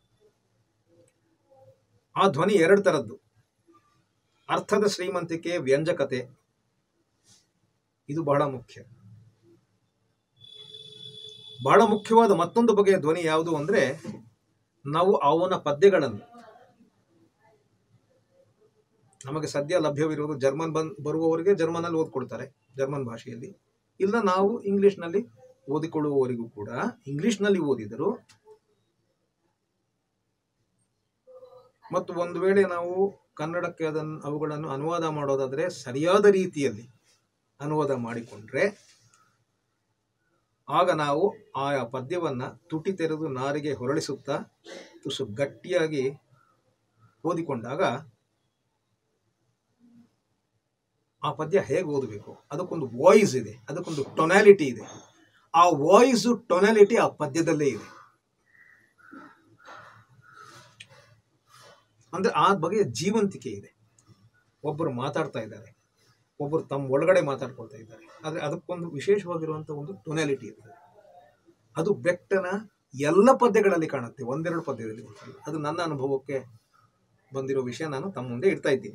ಆ ಧ್ವನಿ ಎರಡು ತರದ್ದು ಅರ್ಥದ ಶ್ರೀಮಂತಿಕೆ ವ್ಯಂಜಕತೆ ಇದು ಬಹಳ ಮುಖ್ಯ ಬಹಳ ಮುಖ್ಯವಾದ ಮತ್ತೊಂದು ಬಗೆಯ ಧ್ವನಿ ಯಾವುದು ಅಂದ್ರೆ ನಾವು ಅವನ ಪದ್ಯಗಳನ್ನು ನಮಗೆ ಸದ್ಯ ಲಭ್ಯವಿರುವುದು ಜರ್ಮನ್ ಬಂದ್ ಬರುವವರಿಗೆ ಜರ್ಮನಲ್ಲಿ ಓದ್ಕೊಳ್ತಾರೆ ಜರ್ಮನ್ ಭಾಷೆಯಲ್ಲಿ ಇಲ್ಲ ನಾವು ಇಂಗ್ಲಿಷ್ನಲ್ಲಿ ಓದಿಕೊಳ್ಳುವವರಿಗೂ ಕೂಡ ಇಂಗ್ಲಿಷ್ನಲ್ಲಿ ಓದಿದರು ಮತ್ತು ಒಂದು ವೇಳೆ ನಾವು ಕನ್ನಡಕ್ಕೆ ಅದನ್ನು ಅವುಗಳನ್ನು ಅನುವಾದ ಮಾಡೋದಾದ್ರೆ ಸರಿಯಾದ ರೀತಿಯಲ್ಲಿ ಅನುವಾದ ಮಾಡಿಕೊಂಡ್ರೆ ಆಗ ನಾವು ಆಯಾ ಪದ್ಯವನ್ನ ತುಟಿ ತೆರೆದು ನಾರಿಗೆ ಹೊರಳಿಸುತ್ತಾ ತುಸು ಗಟ್ಟಿಯಾಗಿ ಓದಿಕೊಂಡಾಗ ಆ ಪದ್ಯ ಹೇಗೆ ಓದಬೇಕು ಅದಕ್ಕೊಂದು ವಾಯ್ಸ್ ಇದೆ ಅದಕ್ಕೊಂದು ಟೊನಾಲಿಟಿ ಇದೆ ಆ ವಾಯ್ಸ್ ಟೊನಾಲಿಟಿ ಆ ಪದ್ಯದಲ್ಲೇ ಇದೆ ಅಂದ್ರೆ ಆ ಬಗೆಯ ಜೀವಂತಿಕೆ ಇದೆ ಒಬ್ಬರು ಮಾತಾಡ್ತಾ ಇದ್ದಾರೆ ಒಬ್ಬರು ತಮ್ಮ ಒಳಗಡೆ ಮಾತಾಡ್ಕೊಳ್ತಾ ಇದ್ದಾರೆ ಆದ್ರೆ ಅದಕ್ಕೊಂದು ವಿಶೇಷವಾಗಿರುವಂತಹ ಒಂದು ಟೊನಾಲಿಟಿ ಇರ್ತದೆ ಅದು ಬೆಟ್ಟನ ಎಲ್ಲ ಪದ್ಯಗಳಲ್ಲಿ ಕಾಣುತ್ತೆ ಒಂದೆರಡು ಪದ್ಯದಲ್ಲಿ ಗೊತ್ತಿಲ್ಲ ಅದು ನನ್ನ ಅನುಭವಕ್ಕೆ ಬಂದಿರೋ ವಿಷಯ ನಾನು ತಮ್ಮ ಮುಂದೆ ಇಡ್ತಾ ಇದ್ದೀನಿ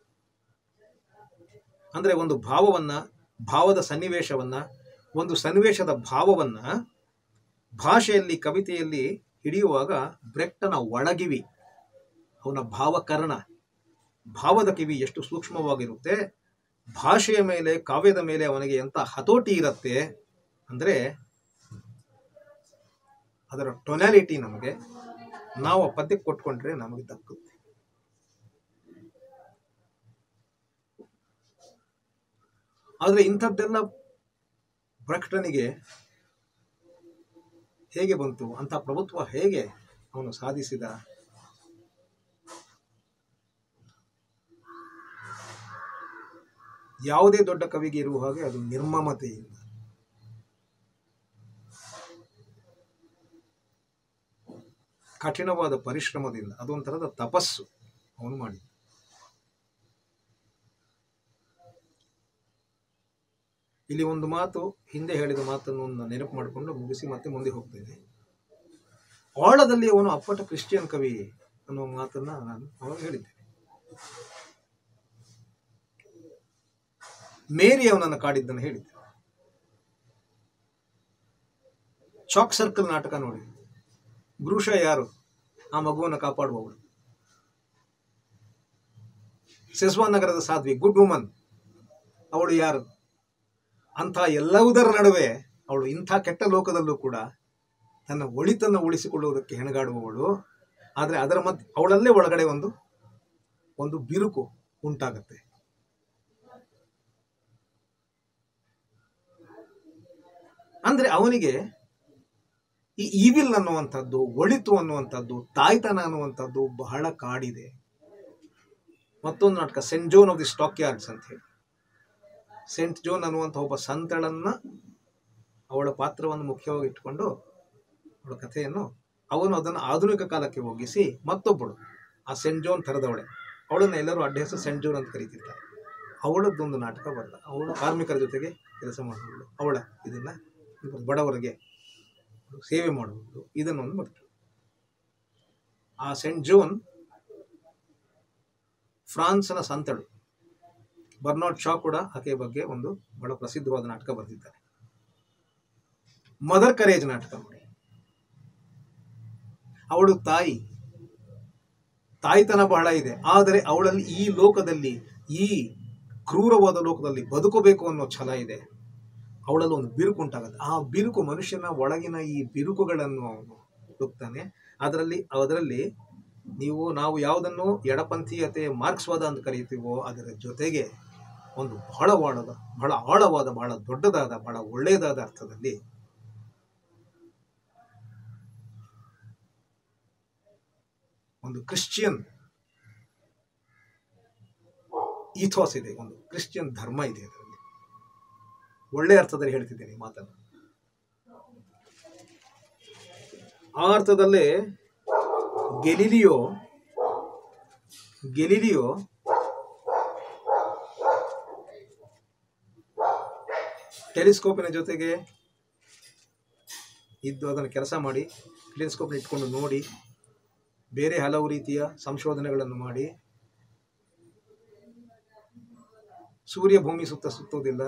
ಅಂದ್ರೆ ಒಂದು ಭಾವವನ್ನ ಭಾವದ ಸನ್ನಿವೇಶವನ್ನ ಒಂದು ಸನ್ನಿವೇಶದ ಭಾವವನ್ನ ಭಾಷೆಯಲ್ಲಿ ಕವಿತೆಯಲ್ಲಿ ಹಿಡಿಯುವಾಗ ಬ್ರೆಕ್ಟನ ಒಳಗಿವಿ ಅವನ ಭಾವಕರಣ ಭಾವದ ಕಿವಿ ಎಷ್ಟು ಸೂಕ್ಷ್ಮವಾಗಿರುತ್ತೆ ಭಾಷೆಯ ಮೇಲೆ ಕಾವ್ಯದ ಮೇಲೆ ಅವನಿಗೆ ಎಂತ ಹತೋಟಿ ಇರುತ್ತೆ ಅಂದ್ರೆ ಅದರ ಟೊನಾಲಿಟಿ ನಮಗೆ ನಾವು ಆ ಪದ್ಯಕ್ಕೆ ಕೊಟ್ಕೊಂಡ್ರೆ ನಮಗೆ ದಕ್ಕುತ್ತೆ ಆದರೆ ಇಂಥದ್ದೆಲ್ಲ ಬ್ರಕ್ಟನಿಗೆ ಹೇಗೆ ಬಂತು ಅಂಥ ಪ್ರಭುತ್ವ ಹೇಗೆ ಅವನು ಸಾಧಿಸಿದ ಯಾವುದೇ ದೊಡ್ಡ ಕವಿಗೆ ಇರುವ ಹಾಗೆ ಅದು ನಿರ್ಮಮತೆಯಿಂದ ಕಠಿಣವಾದ ಪರಿಶ್ರಮದಿಂದ ಅದೊಂಥರದ ತಪಸ್ಸು ಅವನು ಮಾಡಿದ ಇಲ್ಲಿ ಒಂದು ಮಾತು ಹಿಂದೆ ಹೇಳಿದ ಮಾತನ್ನು ಒಂದು ನೆನಪು ಮಾಡಿಕೊಂಡು ಮುಗಿಸಿ ಮತ್ತೆ ಮುಂದೆ ಹೋಗ್ತೇನೆ ಆಳದಲ್ಲಿ ಅವನು ಅಪ್ಪಟ ಕ್ರಿಶ್ಚಿಯನ್ ಕವಿ ಅನ್ನುವ ಮಾತನ್ನ ನಾನು ಅವಾಗ ಹೇಳಿದ್ದೇನೆ ಮೇರಿ ಅವನನ್ನು ಕಾಡಿದ್ದನ್ನು ಹೇಳಿದ್ದೆ ಚಾಕ್ ಸರ್ಕಲ್ ನಾಟಕ ನೋಡಿ ಗೃಷ ಯಾರು ಆ ಮಗುವನ್ನು ಕಾಪಾಡುವವಳು ಸೆಸ್ವಾನ್ ನಗರದ ಸಾಧ್ವಿ ಗುಡ್ ವುಮನ್ ಅವಳು ಯಾರು ಅಂಥ ಎಲ್ಲವುದರ ನಡುವೆ ಅವಳು ಇಂಥ ಕೆಟ್ಟ ಲೋಕದಲ್ಲೂ ಕೂಡ ತನ್ನ ಒಳಿತನ್ನು ಉಳಿಸಿಕೊಳ್ಳುವುದಕ್ಕೆ ಹೆಣಗಾಡುವವಳು ಆದರೆ ಅದರ ಮಧ್ಯೆ ಅವಳಲ್ಲೇ ಒಳಗಡೆ ಒಂದು ಒಂದು ಬಿರುಕು ಉಂಟಾಗತ್ತೆ ಅಂದ್ರೆ ಅವನಿಗೆ ಈ ಈವಿಲ್ ಅನ್ನುವಂಥದ್ದು ಒಳಿತು ಅನ್ನುವಂಥದ್ದು ತಾಯ್ತನ ಅನ್ನುವಂಥದ್ದು ಬಹಳ ಕಾಡಿದೆ ಮತ್ತೊಂದು ನಾಟಕ Saint Joan of the Stockyards ಅಂತ ಹೇಳಿ ಸೆಂಟ್ ಜೋನ್ ಅನ್ನುವಂಥ ಒಬ್ಬ ಸಂತಳನ್ನ ಅವಳ ಪಾತ್ರವನ್ನು ಮುಖ್ಯವಾಗಿ ಇಟ್ಕೊಂಡು ಅವಳ ಕಥೆಯನ್ನು ಅವನು ಅದನ್ನು ಆಧುನಿಕ ಕಾಲಕ್ಕೆ ಹೋಗಿಸಿ ಮತ್ತೊಬ್ಬಳು ಆ ಸೆಂಟ್ ಜೋನ್ ಥರದವಳೆ ಅವಳನ್ನ ಎಲ್ಲರೂ ಅಡ್ಡ ಹೆಸರು ಸೆಂಟ್ ಜೋನ್ ಅಂತ ಕರೀತಿರ್ತಾರೆ ಅವಳದ್ದೊಂದು ನಾಟಕ ಬರಲ್ಲ ಅವಳು ಕಾರ್ಮಿಕರ ಜೊತೆಗೆ ಕೆಲಸ ಮಾಡುವಳು ಅವಳ ಇದನ್ನ ಬಡವರಿಗೆ ಸೇವೆ ಮಾಡುವುದು ಇದನ್ನೊಂದು ಬರ್ತು ಆ ಸೆಂಟ್ ಜೋನ್ ಫ್ರಾನ್ಸ್ನ ಸಂತಳು ಬರ್ನಾಡ್ ಶಾ ಕೂಡ ಆಕೆಯ ಬಗ್ಗೆ ಒಂದು ಬಹಳ ಪ್ರಸಿದ್ಧವಾದ ನಾಟಕ ಬರೆದಿದ್ದಾರೆ ಮದರ್ ಕರೇಜ್ ನಾಟಕ ನೋಡಿ ಅವಳು ತಾಯಿ ತಾಯ್ತನ ಬಹಳ ಇದೆ ಆದರೆ ಅವಳಲ್ಲಿ ಈ ಲೋಕದಲ್ಲಿ ಈ ಕ್ರೂರವಾದ ಲೋಕದಲ್ಲಿ ಬದುಕಬೇಕು ಅನ್ನೋ ಛಲ ಇದೆ ಅವಳಲ್ಲಿ ಒಂದು ಬಿರುಕು ಉಂಟಾಗುತ್ತೆ ಆ ಬಿರುಕು ಮನುಷ್ಯನ ಒಳಗಿನ ಈ ಬಿರುಕುಗಳನ್ನು ಅವನು ಹುಡುಕ್ತಾನೆ ಅದರಲ್ಲಿ ಅದರಲ್ಲಿ ನೀವು ನಾವು ಯಾವುದನ್ನು ಎಡಪಂಥೀಯತೆ ಮಾರ್ಕ್ಸ್ವಾದ ಅಂತ ಕರೀತೀವೋ ಅದರ ಜೊತೆಗೆ ಒಂದು ಬಹಳವಾದ ಬಹಳ ಆಳವಾದ ಬಹಳ ದೊಡ್ಡದಾದ ಬಹಳ ಒಳ್ಳೆಯದಾದ ಅರ್ಥದಲ್ಲಿ ಒಂದು ಕ್ರಿಶ್ಚಿಯನ್ ಈಥಾಸ್ ಇದೆ ಒಂದು ಕ್ರಿಶ್ಚಿಯನ್ ಧರ್ಮ ಇದೆ ಅದರಲ್ಲಿ ಒಳ್ಳೆ ಅರ್ಥದಲ್ಲಿ ಹೇಳ್ತಿದ್ದೇನೆ ಈ ಮಾತನ್ನು ಆ ಅರ್ಥದಲ್ಲೇ ಗೆಲಿಲಿಯೋ ಗೆಲಿಲಿಯೋ ಟೆಲಿಸ್ಕೋಪಿನ ಜೊತೆಗೆ ಇದ್ದು ಅದನ್ನು ಕೆಲಸ ಮಾಡಿ ಟೆಲಿಸ್ಕೋಪ್ನ ಇಟ್ಕೊಂಡು ನೋಡಿ ಬೇರೆ ಹಲವು ರೀತಿಯ ಸಂಶೋಧನೆಗಳನ್ನು ಮಾಡಿ ಸೂರ್ಯ ಭೂಮಿ ಸುತ್ತ ಸುತ್ತೋದಿಲ್ಲ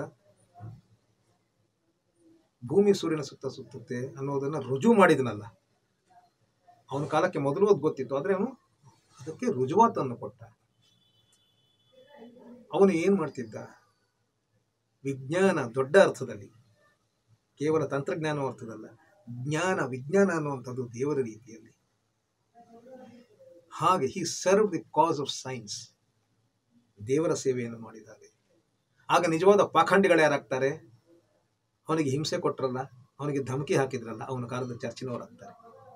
ಭೂಮಿ ಸೂರ್ಯನ ಸುತ್ತ ಸುತ್ತುತ್ತೆ ಅನ್ನೋದನ್ನ ರುಜುವು ಮಾಡಿದನಲ್ಲ ಅವನ ಕಾಲಕ್ಕೆ ಮೊದಲು ಅದು ಗೊತ್ತಿತ್ತು ಆದರೆ ಅವನು ಅದಕ್ಕೆ ರುಜುವಾತನ್ನು ಕೊಟ್ಟ ಅವನು ಏನು ಮಾಡ್ತಿದ್ದ ವಿಜ್ಞಾನ ದೊಡ್ಡ ಅರ್ಥದಲ್ಲಿ ಕೇವಲ ತಂತ್ರಜ್ಞಾನ ಅರ್ಥದಲ್ಲ ಜ್ಞಾನ ವಿಜ್ಞಾನ ಅನ್ನುವಂಥದ್ದು ದೇವರ ರೀತಿಯಲ್ಲಿ ಹಾಗೆ he serve the cause of science ದೇವರ ಸೇವೆಯನ್ನು ಮಾಡಿದ್ದಾರೆ ಆಗ ನಿಜವಾದ ಪಾಖಂಡಿಗಳು ಯಾರಾಗ್ತಾರೆ ಅವನಿಗೆ ಹಿಂಸೆ ಕೊಟ್ರಲ್ಲ ಅವನಿಗೆ ಧಮಕಿ ಹಾಕಿದ್ರಲ್ಲ ಅವನ ಕಾಲದ ಚರ್ಚಿನವರಾಗ್ತಾರೆ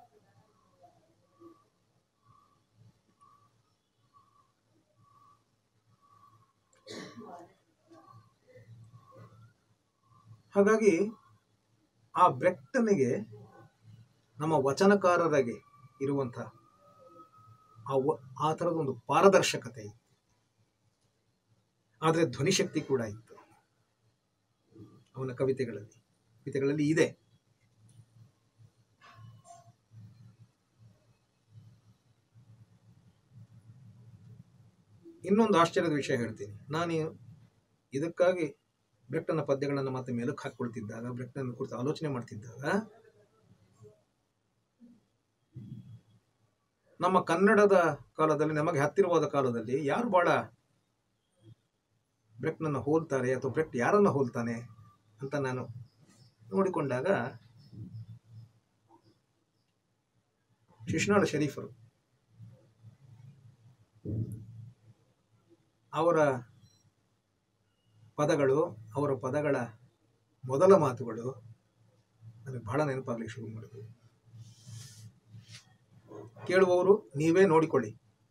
ಹಾಗಾಗಿ ಆ ಬ್ರೆಕ್ಟನಿಗೆ ನಮ್ಮ ವಚನಕಾರರಿಗೆ ಇರುವಂಥ ಆ ವ- ಆ ಥರದ ಒಂದು ಪಾರದರ್ಶಕತೆ ಇತ್ತು ಆದರೆ ಧ್ವನಿಶಕ್ತಿ ಕೂಡ ಇತ್ತು ಅವನ ಕವಿತೆಗಳಲ್ಲಿ ಕವಿತೆಗಳಲ್ಲಿ ಇದೆ ಇನ್ನೊಂದು ಆಶ್ಚರ್ಯದ ವಿಷಯ ಹೇಳ್ತೀನಿ ನಾನು ಇದಕ್ಕಾಗಿ ಬ್ರೆಕ್ಟನ ಪದ್ಯಗಳನ್ನು ಮತ್ತೆ ಮೆಲುಕು ಹಾಕ್ಕೊಳ್ತಿದ್ದಾಗ ಬ್ರೆಕ್ಟನ್ ಕುರಿತು ಆಲೋಚನೆ ಮಾಡ್ತಿದ್ದಾಗ ನಮ್ಮ ಕನ್ನಡದ ಕಾಲದಲ್ಲಿ ನಮಗೆ ಹತ್ತಿರವಾದ ಕಾಲದಲ್ಲಿ ಯಾರು ಬಹಳ ಬ್ರೆಕ್ಟನನ್ನು ಹೋಲ್ತಾರೆ ಅಥವಾ ಬ್ರೆಕ್ಟ್ ಯಾರನ್ನು ಹೋಲ್ತಾನೆ ಅಂತ ನಾನು ನೋಡಿಕೊಂಡಾಗ ಶಿಶ್ನಾಳ ಶರೀಫರು ಅವರ ಪದಗಳು ಅವರ ಪದಗಳ ಮೊದಲ ಮಾತುಗಳು ನನಗೆ ಬಹಳ ನೆನಪಾಗ್ಲಿಕ್ಕೆ ಶುರು ಮಾಡಿದ್ವು ಕೇಳುವವರು ನೀವೇ ನೋಡಿಕೊಳ್ಳಿ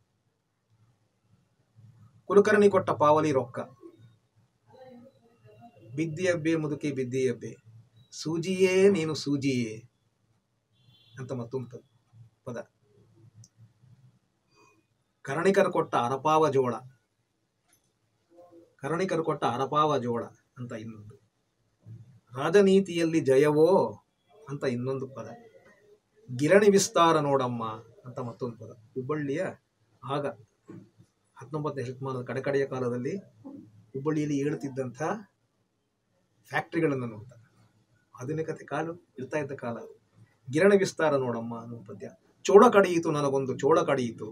ಕುಲಕರ್ಣಿ ಕೊಟ್ಟ ಪಾವಲಿ ರೊಕ್ಕ ಬಿದ್ದಿಯಬ್ಬೆ ಮುದುಕಿ ಬಿದ್ದಿಯಬ್ಬೆ ಸೂಜಿಯೇ ನೀನು ಸೂಜಿಯೇ ಅಂತ ಮತ್ತೊಂದು ಪದ ಕರ್ಣಿಕರು ಕೊಟ್ಟ ಅರಪಾವ ಜೋಳ ಕರ್ಣಿಕರು ಕೊಟ್ಟ ಅರಪಾವ ಜೋಳ ಅಂತ ಇನ್ನೊಂದು ರಾಜನೀತಿಯಲ್ಲಿ ಜಯವೋ ಅಂತ ಇನ್ನೊಂದು ಪದ ಗಿರಣಿ ವಿಸ್ತಾರ ನೋಡಮ್ಮ ಅಂತ ಮತ್ತೊಂದು ಪದ ಹುಬ್ಬಳ್ಳಿಯ ಆಗ ಹತ್ತೊಂಬತ್ತನೇ ಶತಮಾನದ ಕಡೆಕಡೆಯ ಕಾಲದಲ್ಲಿ ಹುಬ್ಬಳ್ಳಿಯಲ್ಲಿ ಏಳುತ್ತಿದ್ದಂಥ ಫ್ಯಾಕ್ಟ್ರಿಗಳನ್ನು ನೋಡ್ತಾ ಆಧುನಿಕತೆ ಕಾಲು ಇರ್ತಾ ಇದ್ದ ಕಾಲ ಅದು. ಗಿರಣಿ ವಿಸ್ತಾರ ನೋಡಮ್ಮ ಅನ್ನೋ ಪದ್ಯ ಚೋಳ ಕಡಿಯಿತು ನನಗೊಂದು ಚೋಳ ಕಡಿಯಿತು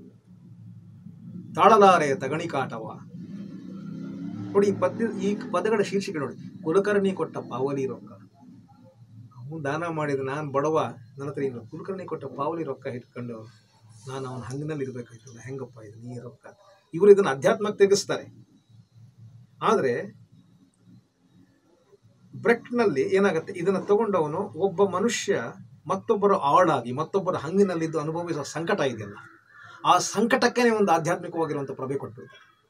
ತಾಳಲಾರೆ ತಗಣಿ ಕಾಟವ ನೋಡಿ ಈ ಪದ್ಯ ಈ ಪದಗಳ ಶೀರ್ಷಿಕೆ ನೋಡಿ ಕುಲಕರ್ಣಿ ಕೊಟ್ಟ ಪಾವಲಿ ರೊಕ್ಕ ಅವನು ದಾನ ಮಾಡಿದ ನಾನು ಬಡವ ನನ್ನ ಹತ್ರ ಇನ್ನು ಕುಲಕರ್ಣಿ ಕೊಟ್ಟ ಪಾವಲಿ ರೊಕ್ಕ ಇಟ್ಕೊಂಡು ನಾನು ಅವನ ಹಂಗಿನಲ್ಲಿ ಇರಬೇಕಾಯ್ತಲ್ಲ ಹೆಂಗಪ್ಪ ಇದು ನೀ ರೊಕ್ಕ ಇವರು ಇದನ್ನು ಅಧ್ಯಾತ್ಮಕ್ಕೆ ತೆಗೆಸ್ತಾರೆ ಆದರೆ ಬ್ರೆಕ್ಟ್ನಲ್ಲಿ ಏನಾಗುತ್ತೆ ಇದನ್ನು ತಗೊಂಡವನು ಒಬ್ಬ ಮನುಷ್ಯ ಮತ್ತೊಬ್ಬರ ಆಳಾಗಿ ಮತ್ತೊಬ್ಬರ ಹಂಗಿನಲ್ಲಿದ್ದು ಅನುಭವಿಸುವ ಸಂಕಟ ಇದೆಯಲ್ಲ ಆ ಸಂಕಟಕ್ಕೇನೆ ಒಂದು ಆಧ್ಯಾತ್ಮಿಕವಾಗಿರುವಂಥ ಪ್ರಭೆ ಕೊಟ್ಟು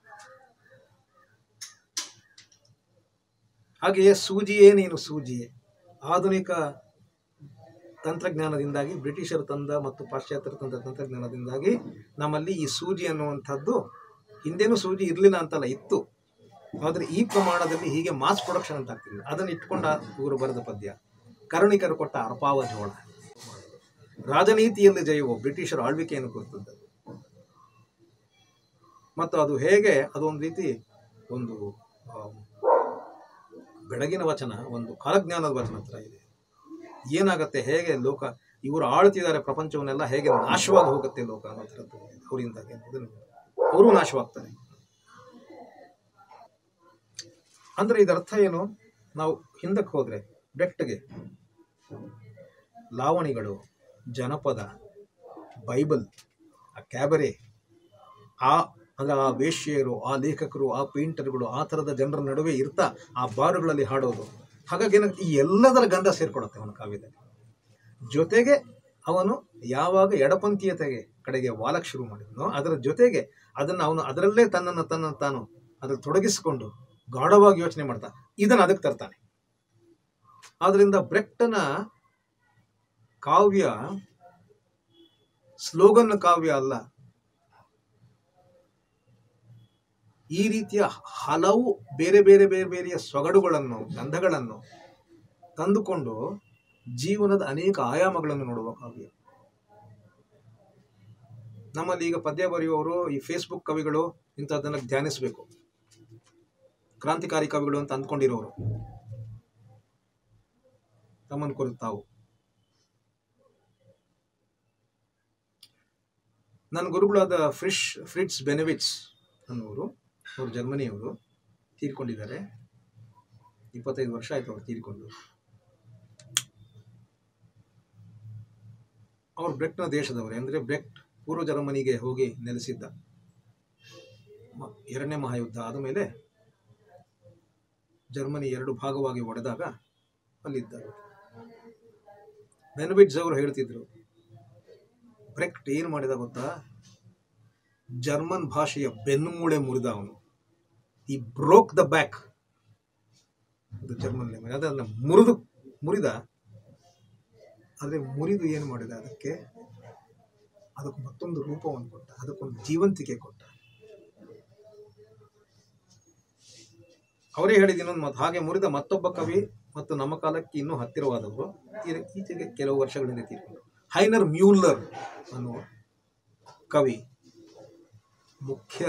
ಹಾಗೆಯೇ ಸೂಜಿಯೇ ನೀನು ಸೂಜಿಯೇ ಆಧುನಿಕ ತಂತ್ರಜ್ಞಾನದಿಂದಾಗಿ ಬ್ರಿಟಿಷರು ತಂದ ಮತ್ತು ಪಾಶ್ಚಾತ್ಯರು ತಂದ ತಂತ್ರಜ್ಞಾನದಿಂದಾಗಿ ನಮ್ಮಲ್ಲಿ ಈ ಸೂಜಿ ಅನ್ನುವಂಥದ್ದು ಹಿಂದೆನೂ ಸೂಜಿ ಇರಲಿಲ್ಲ ಅಂತಲ್ಲ ಇತ್ತು ಆದರೆ ಈ ಪ್ರಮಾಣದಲ್ಲಿ ಹೀಗೆ ಮಾಸ್ ಪ್ರೊಡಕ್ಷನ್ ಅಂತ ಆಗ್ತಿದೆ ಅದನ್ನು ಇಟ್ಕೊಂಡ ಇವರು ಬರೆದ ಪದ್ಯ ಕರುಣಿಕರು ಕೊಟ್ಟ ಅರ್ಪಾವ ಜೋಳ ರಾಜನೀತಿಯಲ್ಲಿ ಜಯವೋ ಬ್ರಿಟಿಷರ ಆಳ್ವಿಕೆಯನ್ನು ಕುರಿತದ್ದು ಮತ್ತು ಅದು ಹೇಗೆ ಅದೊಂದು ರೀತಿ ಒಂದು ಆ, ಬೆಳಗಿನ ವಚನ ಒಂದು ಕಾಲಜ್ಞಾನದ ವಚನ ಹತ್ರ ಇದೆ ಏನಾಗತ್ತೆ ಹೇಗೆ ಲೋಕ ಇವರು ಆಳ್ತಿದ್ದಾರೆ ಪ್ರಪಂಚವನ್ನೆಲ್ಲ ಹೇಗೆ ನಾಶವಾಗಿ ಹೋಗುತ್ತೆ ಲೋಕ ಅನ್ನೋ ಥರದ್ದು ಅವರಿಂದಾಗಿ ಅನ್ನೋದನ್ನು ಅವರು ನಾಶವಾಗ್ತಾರೆ ಅಂದ್ರೆ ಇದರ ಅರ್ಥ ಏನು ನಾವು ಹಿಂದಕ್ಕೆ ಹೋದ್ರೆ ಬೆಟ್ಟಗೆ ಲಾವಣಿಗಳು ಜನಪದ ಬೈಬಲ್ ಆ ಕ್ಯಾಬರೆ ಆ ಅಂದ್ರೆ ಆ ವೇಶ್ಯರು ಆ ಲೇಖಕರು ಆ ಪೇಂಟರ್ಗಳು ಆ ಥರದ ಜನರ ನಡುವೆ ಇರ್ತಾ ಆ ಬಾರುಗಳಲ್ಲಿ ಹಾಡೋದು ಹಾಗಾಗಿ ಏನಾಗುತ್ತೆ ಈ ಎಲ್ಲದರ ಗಂಧ ಸೇರ್ಕೊಡುತ್ತೆ ಅವನ ಕಾವ್ಯದಲ್ಲಿ ಜೊತೆಗೆ ಅವನು ಯಾವಾಗ ಎಡಪಂಥೀಯತೆಗೆ ಕಡೆಗೆ ವಾಲಕ್ಕೆ ಶುರು ಮಾಡಿದ್ನೋ ಅದರ ಜೊತೆಗೆ ಅದನ್ನು ಅವನು ಅದರಲ್ಲೇ ತನ್ನನ್ನು ತನ್ನನ್ನು ತಾನು ಅದ್ರಲ್ಲಿ ತೊಡಗಿಸಿಕೊಂಡು ಗಾಢವಾಗಿ ಯೋಚನೆ ಮಾಡ್ತಾ ಇದನ್ನು ಅದಕ್ಕೆ ತರ್ತಾನೆ ಆದ್ರಿಂದ ಬ್ರೆಕ್ಟನ ಕಾವ್ಯ ಸ್ಲೋಗನ್ ಕಾವ್ಯ ಅಲ್ಲ ಈ ರೀತಿಯ ಹಲವು ಬೇರೆ ಬೇರೆ ಬೇರೆ ಬೇರೆಯ ಸೊಗಡುಗಳನ್ನು ಗಂಧಗಳನ್ನು ತಂದುಕೊಂಡು ಜೀವನದ ಅನೇಕ ಆಯಾಮಗಳನ್ನು ನೋಡುವ ಕಾವ್ಯ ನಮ್ಮಲ್ಲಿ ಈಗ ಪದ್ಯ ಬರೆಯುವವರು ಈ ಫೇಸ್ಬುಕ್ ಕವಿಗಳು ಇಂಥದ್ದನ್ನು ಧ್ಯಾನಿಸಬೇಕು ಕ್ರಾಂತಿಕಾರಿ ಕವಿಗಳು ಅಂತ ಅಂದ್ಕೊಂಡಿರೋರು ತಮ್ಮನ್ನು ಕುರಿತು ತಾವು ನನ್ನ ಗುರುಗಳಾದ ಫ್ರಿಶ್ ಫ್ರಿಟ್ಸ್ ಬೆನೆವಿಟ್ಸ್ ಅನ್ನೋರು ಅವರು ಜರ್ಮನಿಯವರು ತೀರ್ಕೊಂಡಿದ್ದಾರೆ ಇಪ್ಪತ್ತೈದು ವರ್ಷ ಆಯ್ತು ಅವ್ರು ತೀರ್ಕೊಂಡು ಅವ್ರು ಬ್ರೆಕ್ಟ್ನ ದೇಶದವರೇ ಅಂದರೆ ಬ್ರೆಕ್ಟ್ ಪೂರ್ವ ಜರ್ಮನಿಗೆ ಹೋಗಿ ನೆಲೆಸಿದ್ದ ಮ- ಎರಡನೇ ಮಹಾಯುದ್ಧ ಆದಮೇಲೆ ಜರ್ಮನಿ ಎರಡು ಭಾಗವಾಗಿ ಒಡೆದಾಗ ಅಲ್ಲಿದ್ದರು ಬೆನವಿಟ್ಸ್ ಅವರು ಹೇಳ್ತಿದ್ರು ಬ್ರೆಕ್ಟ್ ಏನು ಮಾಡಿದ ಗೊತ್ತಾ ಜರ್ಮನ್ ಭಾಷೆಯ ಬೆನ್ನುಮೂಳೆ ಮುರಿದ ಅವನು ಈ ಬ್ರೋಕ್ ದ ಬ್ಯಾಕ್ ಅದು ಜರ್ಮನ್ ಲ್ಯಾಂಗ್ವೇಜ್ ಅದನ್ನ ಮುರಿದು ಮುರಿದ ಆದರೆ ಮುರಿದು ಏನು ಮಾಡಿದ ಅದಕ್ಕೆ ಅದಕ್ಕೆ ಮತ್ತೊಂದು ರೂಪವನ್ನು ಕೊಟ್ಟ ಅದಕ್ಕೊಂದು ಜೀವಂತಿಕೆ ಕೊಟ್ಟ ಅವರೇ ಹೇಳಿದ ಇನ್ನೊಂದು ಮಾತು ಹಾಗೆ ಮುರಿದ ಮತ್ತೊಬ್ಬ ಕವಿ ಮತ್ತು ನಮ್ಮ ಕಾಲಕ್ಕೆ ಇನ್ನೂ ಹತ್ತಿರವಾದವರು ಈ- ಈಚೆಗೆ ಕೆಲವು ವರ್ಷಗಳಿಂದ ತೀರ್ಕೊಂಡು ಹೈನರ್ ಮ್ಯೂಲ್ಲರ್ ಅನ್ನುವ ಕವಿ ಮುಖ್ಯ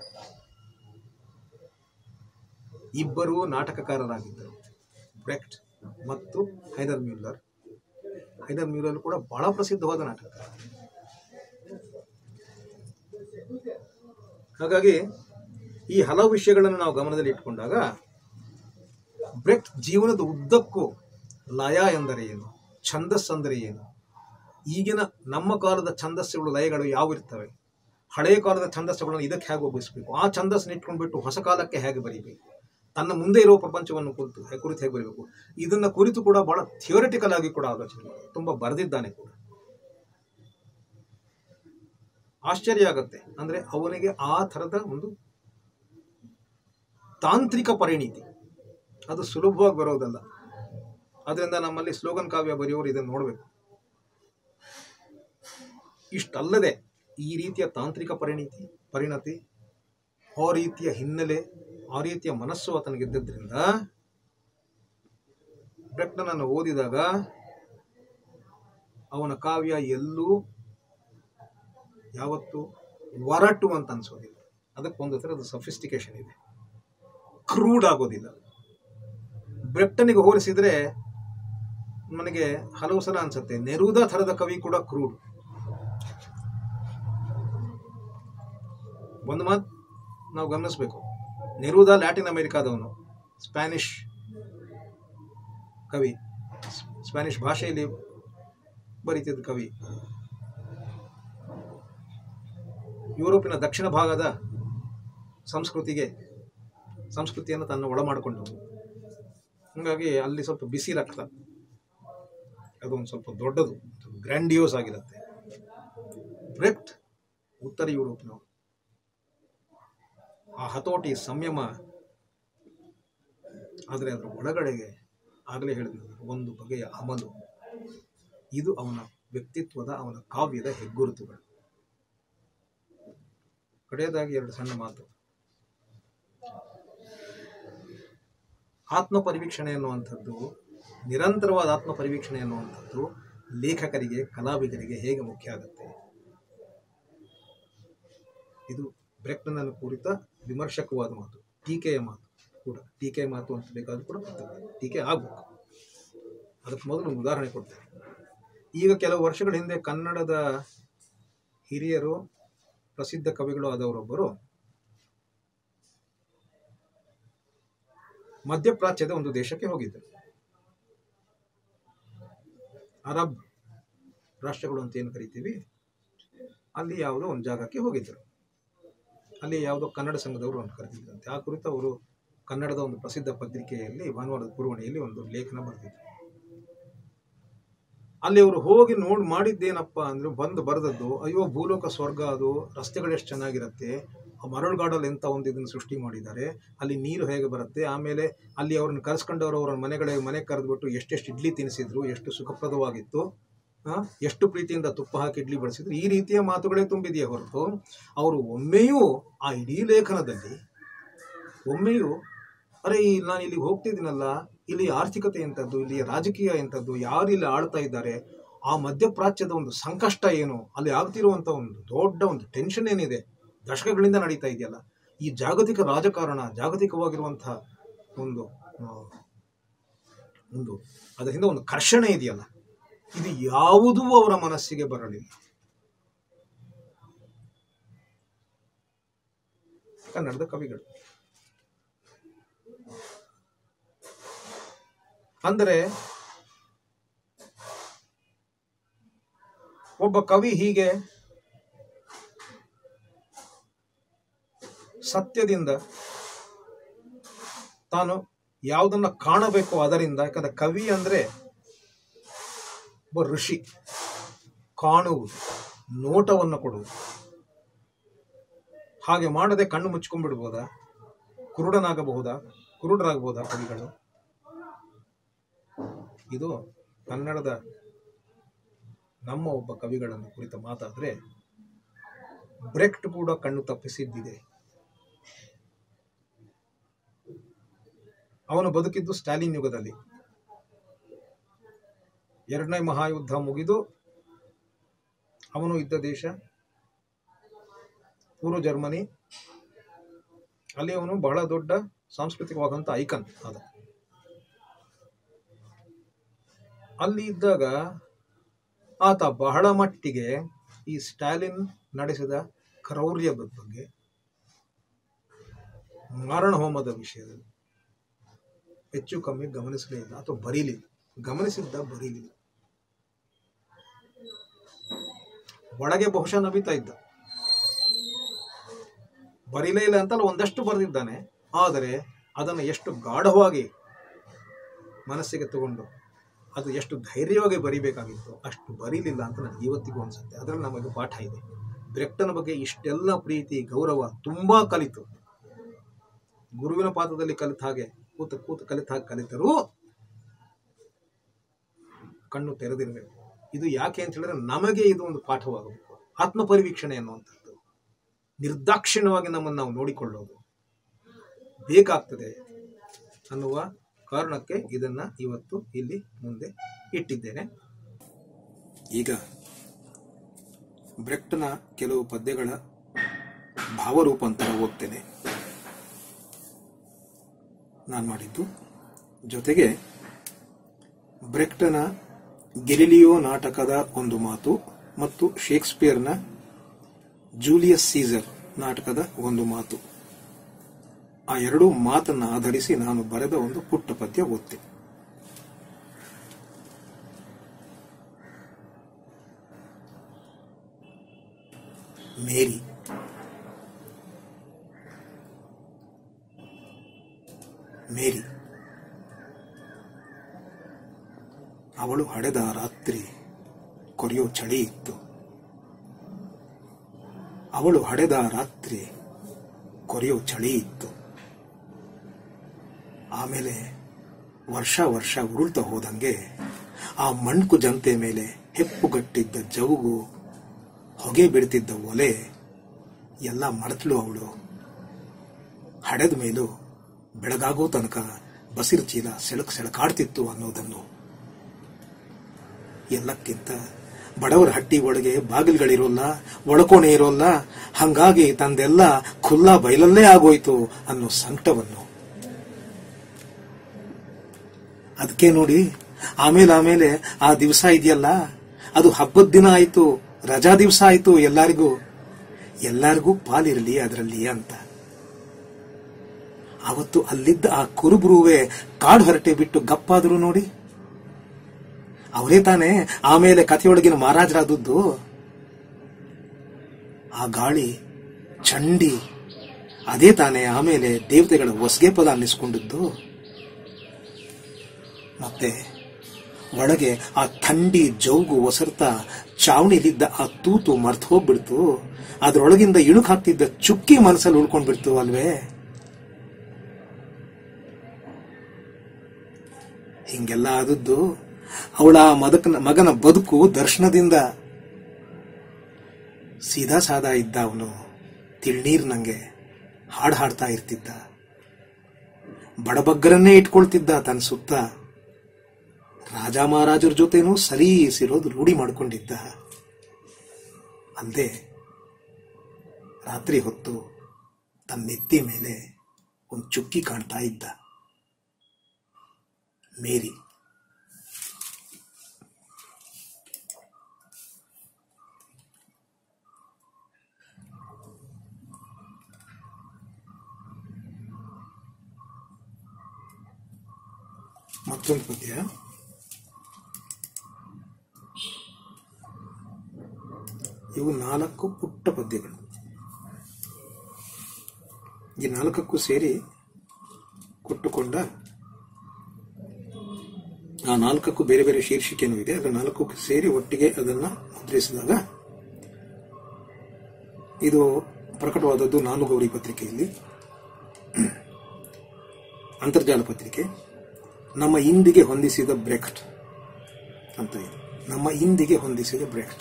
ಇಬ್ಬರೂ ನಾಟಕಕಾರರಾಗಿದ್ದರು ಬ್ರೆಕ್ಟ್ ಮತ್ತು ಹೈದರ್ ಮ್ಯೂಲ್ಲರ್ ಹೈದರ್ ಮ್ಯೂಲ್ಲರ್ ಕೂಡ ಬಹಳ ಪ್ರಸಿದ್ಧವಾದ ನಾಟಕಕಾರ ಹಾಗಾಗಿ ಈ ಹಲವು ವಿಷಯಗಳನ್ನು ನಾವು ಗಮನದಲ್ಲಿ ಇಟ್ಕೊಂಡಾಗ ಬ್ರೆಕ್ಟ್ ಜೀವನದ ಉದ್ದಕ್ಕೂ ಲಯ ಎಂದರೆ ಏನು ಛಂದಸ್ ಅಂದರೆ ಏನು ಈಗಿನ ನಮ್ಮ ಕಾಲದ ಛಂದಸ್ಸುಗಳು ಲಯಗಳು ಯಾವ ಇರ್ತವೆ ಹಳೆಯ ಕಾಲದ ಛಂದಸ್ಸುಗಳನ್ನು ಇದಕ್ಕೆ ಹೇಗೆ ಒಗ್ಗಿಸ್ಬೇಕು ಆ ಛಂದಸ್ಸನ್ನ ಇಟ್ಕೊಂಡ್ಬಿಟ್ಟು ಹೊಸ ಕಾಲಕ್ಕೆ ಹೇಗೆ ಬರೀಬೇಕು ತನ್ನ ಮುಂದೆ ಇರುವ ಪ್ರಪಂಚವನ್ನು ಕುರಿತು ಕುರಿತು ಹೇಗೆ ಬರೀಬೇಕು ಇದನ್ನ ಕುರಿತು ಕೂಡ ಬಹಳ ಥಿಯೋರಿಟಿಕಲ್ ಆಗಿ ಕೂಡ ಆಲೋಚನೆ ತುಂಬ ಬರೆದಿದ್ದಾನೆ ಕೂಡ ಆಶ್ಚರ್ಯ ಆಗತ್ತೆ ಅಂದ್ರೆ ಅವನಿಗೆ ಆ ಥರದ ಒಂದು ತಾಂತ್ರಿಕ ಪರಿಣಿತಿ ಅದು ಸುಲಭವಾಗಿ ಬರೋದಲ್ಲ ಅದರಿಂದ ನಮ್ಮಲ್ಲಿ ಸ್ಲೋಗನ್ ಕಾವ್ಯ ಬರೆಯೋರು ಇದನ್ನು ನೋಡಬೇಕು ಇಷ್ಟಲ್ಲದೆ ಈ ರೀತಿಯ ತಾಂತ್ರಿಕ ಪರಿಣಿತಿ ಪರಿಣತಿ ಆ ರೀತಿಯ ಹಿನ್ನೆಲೆ ಆ ರೀತಿಯ ಮನಸ್ಸು ಆತನಿಗಿದ್ದರಿಂದ ಬ್ರೆಕ್ಟನನ್ನು ಓದಿದಾಗ ಅವನ ಕಾವ್ಯ ಎಲ್ಲೂ ಯಾವತ್ತು ಒರಟು ಅಂತ ಅನ್ಸೋದಿಲ್ಲ ಅದಕ್ಕೊಂದು ಥರದ ಸಫಿಸ್ಟಿಕೇಶನ್ ಇದೆ ಕ್ರೂಡ್ ಆಗೋದಿಲ್ಲ ಬ್ರೆಕ್ಟನಿಗೆ ಹೋಲಿಸಿದ್ರೆ ನನಗೆ ಹಲವು ಸಲ ಅನ್ಸುತ್ತೆ ನೆರುದ ಥರದ ಕವಿ ಕೂಡ ಕ್ರೂಡ್ ಒಂದು ಮಾತು ನಾವು ಗಮನಿಸಬೇಕು ನೆರುದ ಲ್ಯಾಟಿನ್ ಅಮೆರಿಕಾದವನು ಸ್ಪ್ಯಾನಿಷ್ ಕವಿ ಸ್ಪ್ಯಾನಿಷ್ ಭಾಷೆಯಲ್ಲಿ ಬರೀತಿದ್ದ ಕವಿ ಯುರೋಪಿನ ದಕ್ಷಿಣ ಭಾಗದ ಸಂಸ್ಕೃತಿಗೆ ಸಂಸ್ಕೃತಿಯನ್ನು ತನ್ನ ಒಳ ಮಾಡಿಕೊಂಡವನು ಹಾಗಾಗಿ ಅಲ್ಲಿ ಸ್ವಲ್ಪ ಬಿಸಿ ರಕ್ತ ಅದೊಂದು ಸ್ವಲ್ಪ ದೊಡ್ಡದು ಗ್ರ್ಯಾಂಡಿಯೋಸ್ ಆಗಿರುತ್ತೆ ಬ್ರೆಕ್ಟ್ ಉತ್ತರ ಯುರೋಪ್ನವರು ಆ ಹತೋಟಿ ಸಂಯಮ ಆದರೆ ಅದರ ಒಳಗಡೆಗೆ ಆಗಲೇ ಹೇಳಿದ ಒಂದು ಬಗೆಯ ಅಮಲು ಇದು ಅವನ ವ್ಯಕ್ತಿತ್ವದ ಅವನ ಕಾವ್ಯದ ಹೆಗ್ಗುರುತುಗಳು ಕಡೆಯದಾಗಿ ಎರಡು ಸಣ್ಣ ಮಾತು ಆತ್ಮ ಪರಿವೀಕ್ಷಣೆ ಅನ್ನುವಂಥದ್ದು ನಿರಂತರವಾದ ಆತ್ಮ ಪರಿವೀಕ್ಷಣೆ ಅನ್ನುವಂಥದ್ದು ಲೇಖಕರಿಗೆ ಕಲಾವಿದರಿಗೆ ಹೇಗೆ ಮುಖ್ಯ ಆಗುತ್ತೆ ಇದು ಬ್ರೆಕ್ಟನನ್ನು ಕುರಿತ ವಿಮರ್ಶಕವಾದ ಮಾತು ಟೀಕೆಯ ಮಾತು ಕೂಡ ಟೀಕೆಯ ಮಾತು ಅಂತ ಬೇಕಾದ್ರೂ ಕೂಡ ಬರ್ತದೆ ಟೀಕೆ ಆಗ್ಬೇಕು ಅದಕ್ಕೆ ಮೊದಲು ಒಂದು ಉದಾಹರಣೆ ಕೊಡ್ತೇನೆ ಈಗ ಕೆಲವು ವರ್ಷಗಳ ಹಿಂದೆ ಕನ್ನಡದ ಹಿರಿಯರು ಪ್ರಸಿದ್ಧ ಕವಿಗಳು ಆದವರೊಬ್ಬರು ಮಧ್ಯಪ್ರಾಚ್ಯದ ಒಂದು ದೇಶಕ್ಕೆ ಹೋಗಿದ್ದರು ಅರಬ್ ರಾಷ್ಟ್ರಗಳು ಅಂತ ಏನು ಕರಿತೀವಿ ಅಲ್ಲಿ ಯಾವುದೋ ಒಂದು ಜಾಗಕ್ಕೆ ಹೋಗಿದ್ದರು ಅಲ್ಲಿ ಯಾವುದೋ ಕನ್ನಡ ಸಂಘದವರು ಒಂದು ಕರೆದಿದ್ದಂತೆ ಆ ಕುರಿತು ಅವರು ಕನ್ನಡದ ಒಂದು ಪ್ರಸಿದ್ಧ ಪತ್ರಿಕೆಯಲ್ಲಿ ಭಾನುವಾರದ ಪೂರ್ವಣೆಯಲ್ಲಿ ಒಂದು ಲೇಖನ ಬರೆದಿದ್ರು ಅಲ್ಲಿ ಅವರು ಹೋಗಿ ನೋಡಿ ಮಾಡಿದ್ದೇನಪ್ಪ ಅಂದ್ರೆ ಬಂದು ಬರೆದದ್ದು ಅಯ್ಯೋ ಭೂಲೋಕ ಸ್ವರ್ಗ ಅದು ರಸ್ತೆಗಳು ಎಷ್ಟು ಚೆನ್ನಾಗಿರುತ್ತೆ ಆ ಮರಳುಗಾಡಲ್ಲಿ ಎಂತ ಒಂದು ಇದನ್ನು ಸೃಷ್ಟಿ ಮಾಡಿದ್ದಾರೆ ಅಲ್ಲಿ ನೀರು ಹೇಗೆ ಬರುತ್ತೆ ಆಮೇಲೆ ಅಲ್ಲಿ ಅವ್ರನ್ನ ಕರೆಸ್ಕೊಂಡವರು ಅವ್ರ ಮನೆಗಳಿಗೆ ಮನೆಗೆ ಕರೆದ್ಬಿಟ್ಟು ಎಷ್ಟೆಷ್ಟು ಇಡ್ಲಿ ತಿನ್ನಿಸಿದ್ರು ಎಷ್ಟು ಸುಖಪ್ರದವಾಗಿತ್ತು ಆ, ಎಷ್ಟು ಪ್ರೀತಿಯಿಂದ ತುಪ್ಪ ಹಾಕಿ ಇಡ್ಲಿ ಬಳಸಿದ್ರು ಈ ರೀತಿಯ ಮಾತುಗಳೇ ತುಂಬಿದೆಯೇ ಹೊರತು ಅವರು ಒಮ್ಮೆಯೂ ಆ ಇಡೀ ಲೇಖನದಲ್ಲಿ ಒಮ್ಮೆಯೂ ಅರೆ ಈ ನಾನು ಇಲ್ಲಿಗೆ ಹೋಗ್ತಿದ್ದೀನಲ್ಲ ಇಲ್ಲಿ ಆರ್ಥಿಕತೆ ಎಂಥದ್ದು ಇಲ್ಲಿ ರಾಜಕೀಯ ಎಂಥದ್ದು ಯಾರು ಇಲ್ಲಿ ಆಳ್ತಾ ಇದ್ದಾರೆ ಆ ಮಧ್ಯಪ್ರಾಚ್ಯದ ಒಂದು ಸಂಕಷ್ಟ ಏನು ಅಲ್ಲಿ ಆಗ್ತಿರುವಂಥ ಒಂದು ದೊಡ್ಡ ಒಂದು ಟೆನ್ಷನ್ ಏನಿದೆ ದಶಕಗಳಿಂದ ನಡೀತಾ ಇದೆಯಲ್ಲ ಈ ಜಾಗತಿಕ ರಾಜಕಾರಣ ಜಾಗತಿಕವಾಗಿರುವಂತಹ ಒಂದು ಆ, ಒಂದು ಅದರ ಹಿಂದೆ ಒಂದು ಕರ್ಷಣೆ ಇದೆಯಲ್ಲ ಇದು ಯಾವುದೂ ಅವರ ಮನಸ್ಸಿಗೆ ಬರಲಿಲ್ಲ ಕನ್ನಡದ ಕವಿಗಳು ಅಂದರೆ ಒಬ್ಬ ಕವಿ ಹೀಗೆ ಸತ್ಯದಿಂದ ತಾನು ಯಾವುದನ್ನ ಕಾಣಬೇಕು ಅದರಿಂದ ಯಾಕಂದ್ರೆ ಕವಿ ಅಂದ್ರೆ ಒಬ್ಬ ಋಷಿ ಕಾಣುವುದು ನೋಟವನ್ನು ಕೊಡುವುದು ಹಾಗೆ ಮಾಡದೆ ಕಣ್ಣು ಮುಚ್ಕೊಂಡ್ಬಿಡ್ಬೋದಾ ಕುರುಡನಾಗಬಹುದಾ ಕುರುಡರಾಗಬಹುದಾ ಕವಿಗಳು ಇದು ಕನ್ನಡದ ನಮ್ಮ ಒಬ್ಬ ಕವಿಗಳನ್ನು ಕುರಿತ ಮಾತಾದ್ರೆ ಬ್ರೆಕ್ಟ್ ಕೂಡ ಕಣ್ಣು ತಪ್ಪಿಸಿದ್ದಿದೆ ಅವನು ಬದುಕಿದ್ದು ಸ್ಟಾಲಿನ್ ಯುಗದಲ್ಲಿ ಎರಡನೇ ಮಹಾಯುದ್ಧ ಮುಗಿದು ಅವನು ಇದ್ದ ದೇಶ ಪೂರ್ವ ಜರ್ಮನಿ ಅಲ್ಲಿ ಅವನು ಬಹಳ ದೊಡ್ಡ ಸಾಂಸ್ಕೃತಿಕವಾದಂಥ ಐಕನ್ ಅದ ಅಲ್ಲಿ ಇದ್ದಾಗ ಆತ ಬಹಳ ಮಟ್ಟಿಗೆ ಈ ಸ್ಟಾಲಿನ್ ನಡೆಸಿದ ಕ್ರೌರ್ಯದ ಬಗ್ಗೆ ಮಾರಣ ಹೋಮದ ವಿಷಯದಲ್ಲಿ ಹೆಚ್ಚು ಕಮ್ಮಿ ಗಮನಿಸಲೇ ಇಲ್ಲ ಅಥವಾ ಬರೀಲಿಲ್ಲ ಗಮನಿಸಿದ್ದ ಬರೀಲಿಲ್ಲ ಒಳಗೆ ಬಹುಶಃ ನಬೀತಾ ಇದ್ದ ಬರೀಲೇ ಇಲ್ಲ ಅಂತಲ್ಲ ಒಂದಷ್ಟು ಬರೆದಿದ್ದಾನೆ ಆದರೆ ಅದನ್ನು ಎಷ್ಟು ಗಾಢವಾಗಿ ಮನಸ್ಸಿಗೆ ತಗೊಂಡು ಅದು ಎಷ್ಟು ಧೈರ್ಯವಾಗಿ ಬರಿಬೇಕಾಗಿತ್ತು ಅಷ್ಟು ಬರೀಲಿಲ್ಲ ಅಂತ ನನಗೆ ಇವತ್ತಿಗೂ ಅನಿಸುತ್ತೆ ಅದರಲ್ಲಿ ನಮಗೆ ಪಾಠ ಇದೆ ಬ್ರೆಕ್ಟನ ಬಗ್ಗೆ ಇಷ್ಟೆಲ್ಲ ಪ್ರೀತಿ ಗೌರವ ತುಂಬಾ ಕಲಿತು ಗುರುವಿನ ಪಾದದಲ್ಲಿ ಕಲಿತ ಹಾಗೆ ಕೂತು ಕೂತು ಕಲಿತ ಹಾಗೆ ಕಲಿತರೂ ಕಣ್ಣು ತೆರೆದಿರಬೇಕು ಇದು ಯಾಕೆ ಅಂತ ಹೇಳಿದ್ರೆ ನಮಗೆ ಇದು ಒಂದು ಪಾಠವಾಗಬೇಕು ಆತ್ಮಪರಿವೀಕ್ಷಣೆ ಅನ್ನುವಂಥದ್ದು ನಿರ್ದಾಕ್ಷಿಣ್ಯವಾಗಿ ನಮ್ಮನ್ನು ನಾವು ನೋಡಿಕೊಳ್ಳೋದು ಬೇಕಾಗ್ತದೆ ಅನ್ನುವ ಕಾರಣಕ್ಕೆ ಇದನ್ನ ಇವತ್ತು ಇಲ್ಲಿ ಮುಂದೆ ಇಟ್ಟಿದ್ದೇನೆ ಈಗ ಬ್ರೆಕ್ಟ್ನ ಕೆಲವು ಪದ್ಯಗಳ ಭಾವರೂಪಾಂತರ ಓದ್ತೇನೆ ನಾನು ಮಾಡಿದ್ದು ಜೊತೆಗೆ ಬ್ರೆಕ್ಟನ ಗೆಲಿಲಿಯೋ ನಾಟಕದ ಒಂದು ಮಾತು ಮತ್ತು ಶೇಕ್ಸ್ಪಿಯರ್ನ ಜೂಲಿಯಸ್ ಸೀಸರ್ ನಾಟಕದ ಒಂದು ಮಾತು ಆ ಎರಡೂ ಮಾತನ್ನ ಆಧರಿಸಿ ನಾನು ಬರೆದ ಒಂದು ಪುಟ್ಟ ಪದ್ಯ ಓದ್ತೆ ಮೇರಿ ಮೇರಿ ಅವಳು ಹಡೆದ ರಾತ್ರಿ ಕೊರೆಯೋ ಚಳಿ ಇತ್ತು ಅವಳು ಹಡೆದ ರಾತ್ರಿ ಕೊರೆಯೋ ಚಳಿ ಇತ್ತು ಆಮೇಲೆ ವರ್ಷ ವರ್ಷ ಉರುಳ್ತಾ ಹೋದಂಗೆ ಆ ಮಣ್ಕು ಜಂತೆ ಮೇಲೆ ಹೆಪ್ಪುಗಟ್ಟಿದ್ದ ಜವುಗು ಹೊಗೆ ಬಿಡ್ತಿದ್ದ ಒಲೆ ಎಲ್ಲ ಮರೆತಳು ಅವಳು ಹಡೆದ ಮೇಲೂ ಬೆಳಗಾಗೋ ತನಕ ಬಸಿರು ಚೀಲ ಸೆಳಕ್ ಸೆಳಕಾಡ್ತಿತ್ತು ಅನ್ನೋದನ್ನು ಎಲ್ಲಕ್ಕಿಂತ ಬಡವರ ಹಟ್ಟಿ ಒಳಗೆ ಬಾಗಿಲುಗಳಿರೋಲ್ಲ ಒಳಕೋಣೆ ಇರೋಲ್ಲ ಹಂಗಾಗಿ ತಂದೆಲ್ಲ ಖುಲ್ಲಾ ಬಯಲಲ್ಲೇ ಆಗೋಯ್ತು ಅನ್ನೋ ಸಂಕಟವನ್ನು ಅದಕ್ಕೆ ನೋಡಿ ಆಮೇಲೆ ಆಮೇಲೆ ಆ ದಿವಸ ಇದೆಯಲ್ಲ ಅದು ಹಬ್ಬದ ದಿನ ಆಯ್ತು ರಜಾ ದಿವಸ ಆಯ್ತು ಎಲ್ಲರಿಗೂ ಎಲ್ಲರಿಗೂ ಪಾಲಿರಲಿ ಅದರಲ್ಲಿ ಅಂತ ಅವತ್ತು ಅಲ್ಲಿದ್ದ ಆ ಕುರುಬುರುವೆ ಕಾಡು ಹರಟೆ ಬಿಟ್ಟು ಗಪ್ಪಾದ್ರು ನೋಡಿ ಅವರೇ ತಾನೇ ಆಮೇಲೆ ಕಥೆಯೊಳಗಿನ ಮಹಾರಾಜರಾದದ್ದು ಆ ಗಾಳಿ ಚಂಡಿ ಅದೇ ತಾನೇ ಆಮೇಲೆ ದೇವತೆಗಳ ಹೊಸಗೆ ಪದ ಅನ್ನಿಸ್ಕೊಂಡದ್ದು ಮತ್ತೆ ಒಳಗೆ ಆ ಥಂಡಿ ಜೌಗು ಒಸರ್ತಾ ಚಾವಣಿಲಿದ್ದ ಆ ತೂತು ಮರ್ತು ಹೋಗ್ಬಿಡ್ತು ಅದ್ರೊಳಗಿಂದ ಇಣುಕ್ ಹಾಕ್ತಿದ್ದ ಚುಕ್ಕಿ ಮನಸ್ಸಲ್ಲಿ ಉಳ್ಕೊಂಡ್ಬಿಡ್ತು ಅಲ್ವೇ ಹಿಂಗೆಲ್ಲ ಆದದ್ದು ಅವಳ ಮದಕನ ಮಗನ ಬದುಕು ದರ್ಶನದಿಂದ ಸೀದಾ ಸಾದಾ ಇದ್ದ ಅವನು ತಿಳ್ನೀರ್ ನಂಗೆ ಹಾಡು ಹಾಡ್ತಾ ಇರ್ತಿದ್ದ ಬಡಬಗ್ಗರನ್ನೇ ಇಟ್ಕೊಳ್ತಿದ್ದ ತನ್ನ ಸುತ್ತ ರಾಜ ಮಹಾರಾಜರ ಜೊತೆನೂ ಸಲೀಸಿರೋದು ರೂಢಿ ಮಾಡಿಕೊಂಡಿದ್ದ ಅಲ್ಲದೆ ರಾತ್ರಿ ಹೊತ್ತು ತನ್ನ ನೆತ್ತಿ ಮೇಲೆ ಒಂದು ಚುಕ್ಕಿ ಕಾಣ್ತಾ ಇದ್ದ ಮೇರಿ ಮತ್ತೊಂದು ಪದ್ಯ ಇವು ನಾಲ್ಕು ಪುಟ್ಟ ಪದ್ಯಗಳು ಈ ನಾಲ್ಕಕ್ಕೂ ಸೇರಿ ಕೊಟ್ಟುಕೊಂಡ ಆ ನಾಲ್ಕಕ್ಕೂ ಬೇರೆ ಬೇರೆ ಶೀರ್ಷಿಕೆನೂ ಇದೆ ಅದರ ನಾಲ್ಕಕ್ಕೂ ಸೇರಿ ಒಟ್ಟಿಗೆ ಅದನ್ನ ಮುದ್ರಿಸಿದಾಗ ಇದು ಪ್ರಕಟವಾದದ್ದು ನಾನುಗೌರಿ ಪತ್ರಿಕೆಯಲ್ಲಿ ಅಂತರ್ಜಾಲ ಪತ್ರಿಕೆ ನಮ್ಮ ಇಂದಿಗೆ ಹೊಂದಿಸಿದ ಬ್ರೆಕ್ಟ್ ಅಂತ ಇದೆ ನಮ್ಮ ಇಂದಿಗೆ ಹೊಂದಿಸಿದ ಬ್ರೆಕ್ಟ್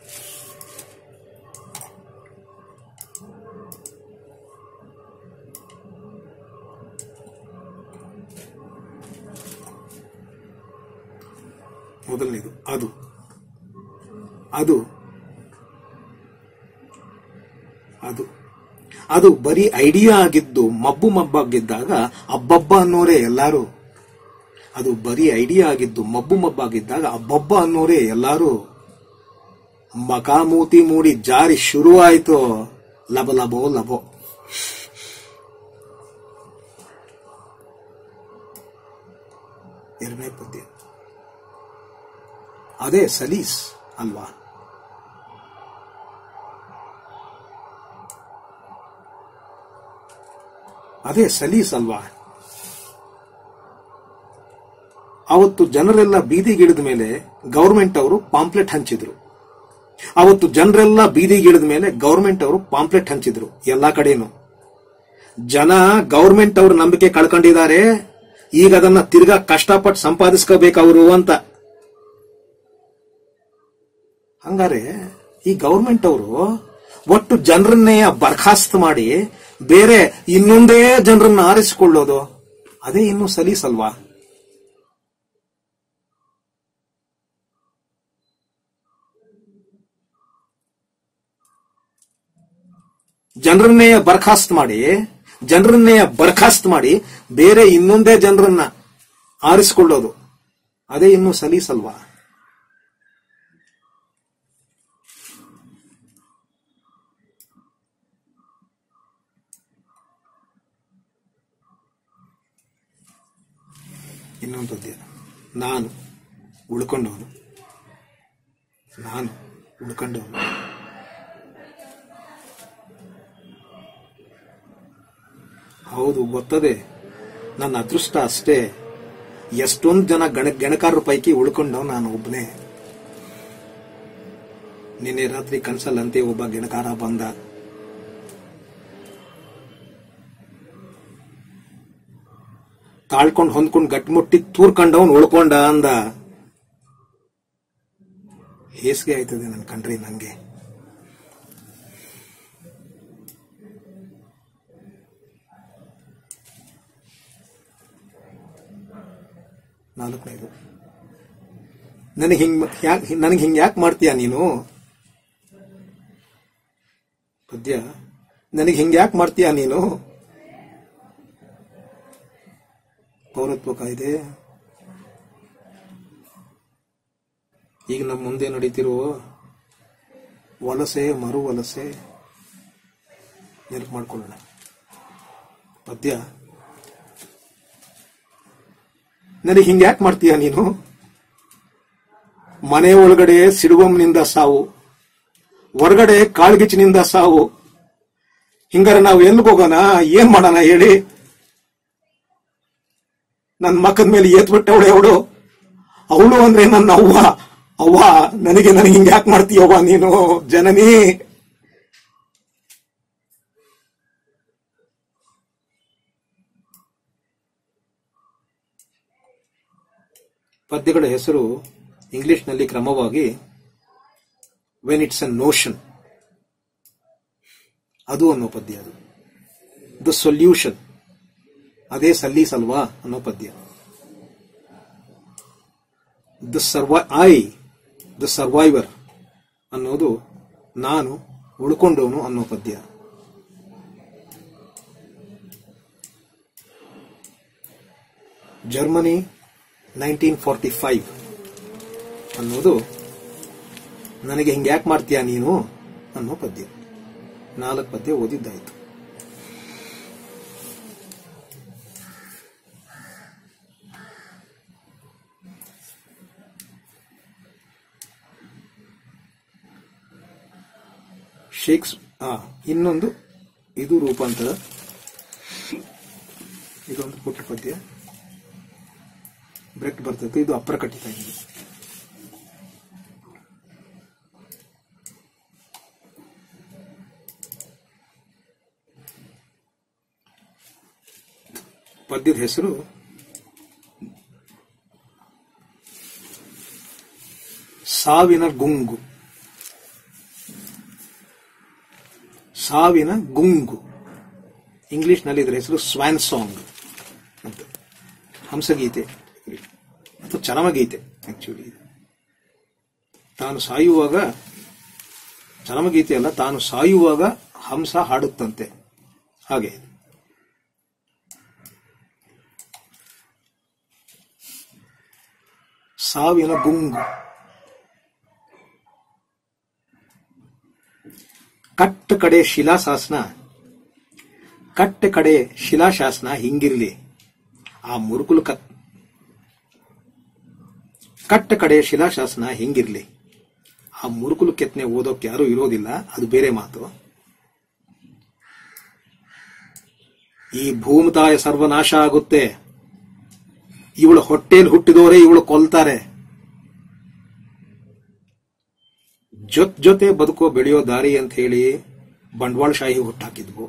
ಮೊದಲನೇದು ಅದು ಅದು ಅದು ಅದು ಬರೀ ಐಡಿಯಾ ಆಗಿದ್ದು ಮಬ್ಬು ಮಬ್ಬಾಗಿದ್ದಾಗ ಅಬ್ಬಬ್ಬ ಅನ್ನೋರೇ ಎಲ್ಲಾರು ಅದು ಬರೀ ಐಡಿಯಾ ಆಗಿದ್ದು ಮಬ್ಬು ಮಬ್ಬಾಗಿದ್ದಾಗ ಅಬ್ಬಬ್ಬ ಅನ್ನೋರೇ ಎಲ್ಲಾರು ಮಕಾಮೂತಿ ಮೂಡಿ ಜಾರಿ ಶುರುವಾಯಿತು ಲಬ ಲಬೋ ಲಬೋ ಎರಡನೇ ಪದ್ಯ ಅದೇ ಸಲೀಸ್ ಅಲ್ವಾ ಅದೇ ಸಲೀಸ್ ಅಲ್ವಾ ಅವತ್ತು ಜನರೆಲ್ಲ ಬೀದಿಗಿಳಿದ ಮೇಲೆ ಗೌರ್ಮೆಂಟ್ ಅವರು ಪಾಂಪ್ಲೆಟ್ ಹಂಚಿದ್ರು ಅವತ್ತು ಜನರೆಲ್ಲ ಬೀದಿಗಿಳಿದ ಮೇಲೆ ಗೌರ್ಮೆಂಟ್ ಅವರು ಪಾಂಪ್ಲೆಟ್ ಹಂಚಿದ್ರು ಎಲ್ಲಾ ಕಡೆನೂ ಜನ ಗೌರ್ಮೆಂಟ್ ಅವ್ರ ನಂಬಿಕೆ ಕಳ್ಕೊಂಡಿದ್ದಾರೆ ಈಗ ಅದನ್ನ ತಿರ್ಗಾ ಕಷ್ಟಪಟ್ಟು ಸಂಪಾದಿಸ್ಕೋಬೇಕವರು ಅಂತ ಹಂಗಾರೆ ಈ ಗೌರ್ಮೆಂಟ್ ಅವರು ಒಟ್ಟು ಜನರನ್ನೇ ಬರ್ಖಾಸ್ತ್ ಮಾಡಿ ಬೇರೆ ಇನ್ನೊಂದೇ ಜನರನ್ನ ಆರಿಸಿಕೊಳ್ಳೋದು ಅದೇ ಇನ್ನು ಸಲೀಸಲ್ವಾ ಜನರನ್ನೇ ಬರ್ಖಾಸ್ತ್ ಮಾಡಿ ಜನರನ್ನೇ ಬರ್ಖಾಸ್ತ್ ಮಾಡಿ ಬೇರೆ ಇನ್ನೊಂದೇ ಜನರನ್ನ ಆರಿಸಿಕೊಳ್ಳೋದು ಅದೇ ಇನ್ನು ಸಲೀಸಲ್ವಾ ಇನ್ನೊಂದು ಪದ್ಯ ನಾನು ಉಳ್ಕೊಂಡವನು ನಾನು ಉಳ್ಕೊಂಡವನು ಹೌದು ಗೊತ್ತದೆ ನನ್ನ ಅದೃಷ್ಟ ಅಷ್ಟೇ ಎಷ್ಟೊಂದು ಜನ ಗಣ ಗಣಕಾರರ ಪೈಕಿ ಉಳ್ಕೊಂಡವ್ ನಾನು ಒಬ್ಬನೇ ನಿನ್ನೆ ರಾತ್ರಿ ಕನ್ಸಲ್ಲಂತೆ ಒಬ್ಬ ಗೆಣಕಾರ ಬಂದ ತಾಳ್ಕೊಂಡ್ ಹೊಂದ್ಕೊಂಡ್ ಗಟ್ಮುಟ್ಟಿ ತೂರ್ಕೊಂಡವನ್ ಉಳ್ಕೊಂಡ ಅಂದ ಹೇಸಿಗೆ ಆಯ್ತದೆ ನನ್ ಕಂಡ್ರಿ ನಂಗೆ ನಾಲ್ಕನೇದು ನನಗೆ ಹಿಂಗ್ ಯಾಕೆ ನನಗೆ ಹಿಂಗ್ ಯಾಕೆ ಮಾಡ್ತೀಯ ನೀನು ಪದ್ಯ ನನಗೆ ಹಿಂಗ್ ಯಾಕೆ ಮಾಡ್ತೀಯ ನೀನು ಪೌರತ್ವ ಕಾಯ್ದೆ ಈಗ ನಮ್ಮ ಮುಂದೆ ನಡೀತಿರೋ ವಲಸೆ ಮರು ವಲಸೆ ನೆನಪು ಮಾಡ್ಕೊಳ್ಳೋಣ ಪದ್ಯ ನನಗೆ ಹಿಂಗ್ ಯಾಕೆ ಮಾಡ್ತೀಯ ನೀನು ಮನೆ ಒಳಗಡೆ ಸಿಡುವಂನಿಂದ ಸಾವು ಹೊರಗಡೆ ಕಾಳ್ಗಿಚ್ಚಿನಿಂದ ಸಾವು ಹಿಂಗಾರೆ ನಾವು ಎಲ್ಲಿಗೆ ಹೋಗೋಣ ಏನ್ ಮಾಡೋಣ ಹೇಳಿ ನನ್ನ ಮಕ್ಕದ ಮೇಲೆ ಏತ್ಬಿಟ್ಟವಳೆ ಅವಳು ಅವಳು ಅಂದ್ರೆ ನನ್ನ ಅವ್ವ ಅವ್ವ ನನಗೆ ನನಗೆ ಹಿಂಗ್ ಯಾಕೆ ಮಾಡ್ತೀಯವ್ವ ನೀನು ಜನನಿ ಪದ್ಯಗಳ ಹೆಸರು ಇಂಗ್ಲಿಷ್ನಲ್ಲಿ ಕ್ರಮವಾಗಿ ವೆನ್ ಇಟ್ಸ್ ಅ ನೋಷನ್ ಅದು ಅನ್ನೋ ಪದ್ಯ ಅದು ದ ಸೊಲ್ಯೂಷನ್ ಅದೇ ಸಲ್ಲೀಸಲ್ವಾ ಅನ್ನೋ ಪದ್ಯ the survi I the survivor ಅನ್ನೋದು ನಾನು ಉಳ್ಕೊಂಡವನು ಅನ್ನೋ ಪದ್ಯ ಜರ್ಮನಿ ನೈನ್ಟೀನ್ ಫಾರ್ಟಿ ಫೈವ್ ಅನ್ನೋದು ನನಗೆ ಹಿಂಗೆ ಯಾಕೆ ಮಾಡ್ತೀಯ ನೀನು ಅನ್ನೋ ಪದ್ಯ ನಾಲ್ಕು ಪದ್ಯ ಓದಿದ್ದಾಯ್ತು ಶೇಕ್ಸ್ ಆ ಇನ್ನೊಂದು ಇದು ರೂಪಾಂತರ ಇದೊಂದು ಪುಟ್ಟ ಪದ್ಯ ಬ್ರೆಕ್ ಬರ್ತದೆ ಇದು ಅಪ್ರಕಟಿತ ಇದೆ ಪದ್ಯದ ಹೆಸರು ಸಾವಿನ ಗುಂಗು ಸಾವಿನ ಗುಂಗು ಇಂಗ್ಲಿಷ್ನಲ್ಲಿ ಇದರ ಹೆಸರು ಸ್ವಾನ್ ಸಾಂಗ್ ಅಂತ ಹಂಸಗೀತೆ ಅಥವಾ ಚರಮಗೀತೆ ಆಕ್ಚುಲಿ ತಾನು ಸಾಯುವಾಗ ಚರಮಗೀತೆ ಅಲ್ಲ ತಾನು ಸಾಯುವಾಗ ಹಂಸ ಹಾಡುತ್ತಂತೆ ಹಾಗೆ ಸಾವಿನ ಗುಂಗು ಕಟ್ಟ ಕಡೆ ಶಿಲಾಶಾಸನ ಕಟ್ಟ ಕಡೆ ಶಿಲಾಶಾಸನ ಹಿಂಗಿರ್ಲಿ ಆ ಮುರುಕುಲು ಕ ಕಟ್ಟ ಕಡೆ ಶಿಲಾಶಾಸನ ಹಿಂಗಿರ್ಲಿ ಆ ಮುರುಕುಲು ಕೆತ್ತನೆ ಓದೋಕೆ ಯಾರು ಇರೋದಿಲ್ಲ ಅದು ಬೇರೆ ಮಾತು ಈ ಭೂಮತಾಯ ಸರ್ವನಾಶ ಆಗುತ್ತೆ ಇವಳು ಹೊಟ್ಟೆಯಲ್ಲಿ ಹುಟ್ಟಿದವರೇ ಇವಳು ಕೊಲ್ತಾರೆ ಜೊತ್ ಜೊತೆ ಬದುಕೋ ಬೆಳೆಯೋ ದಾರಿ ಅಂತ ಹೇಳಿ ಬಂಡವಾಳಶಾಹಿ ಹುಟ್ಟಾಕಿದ್ವು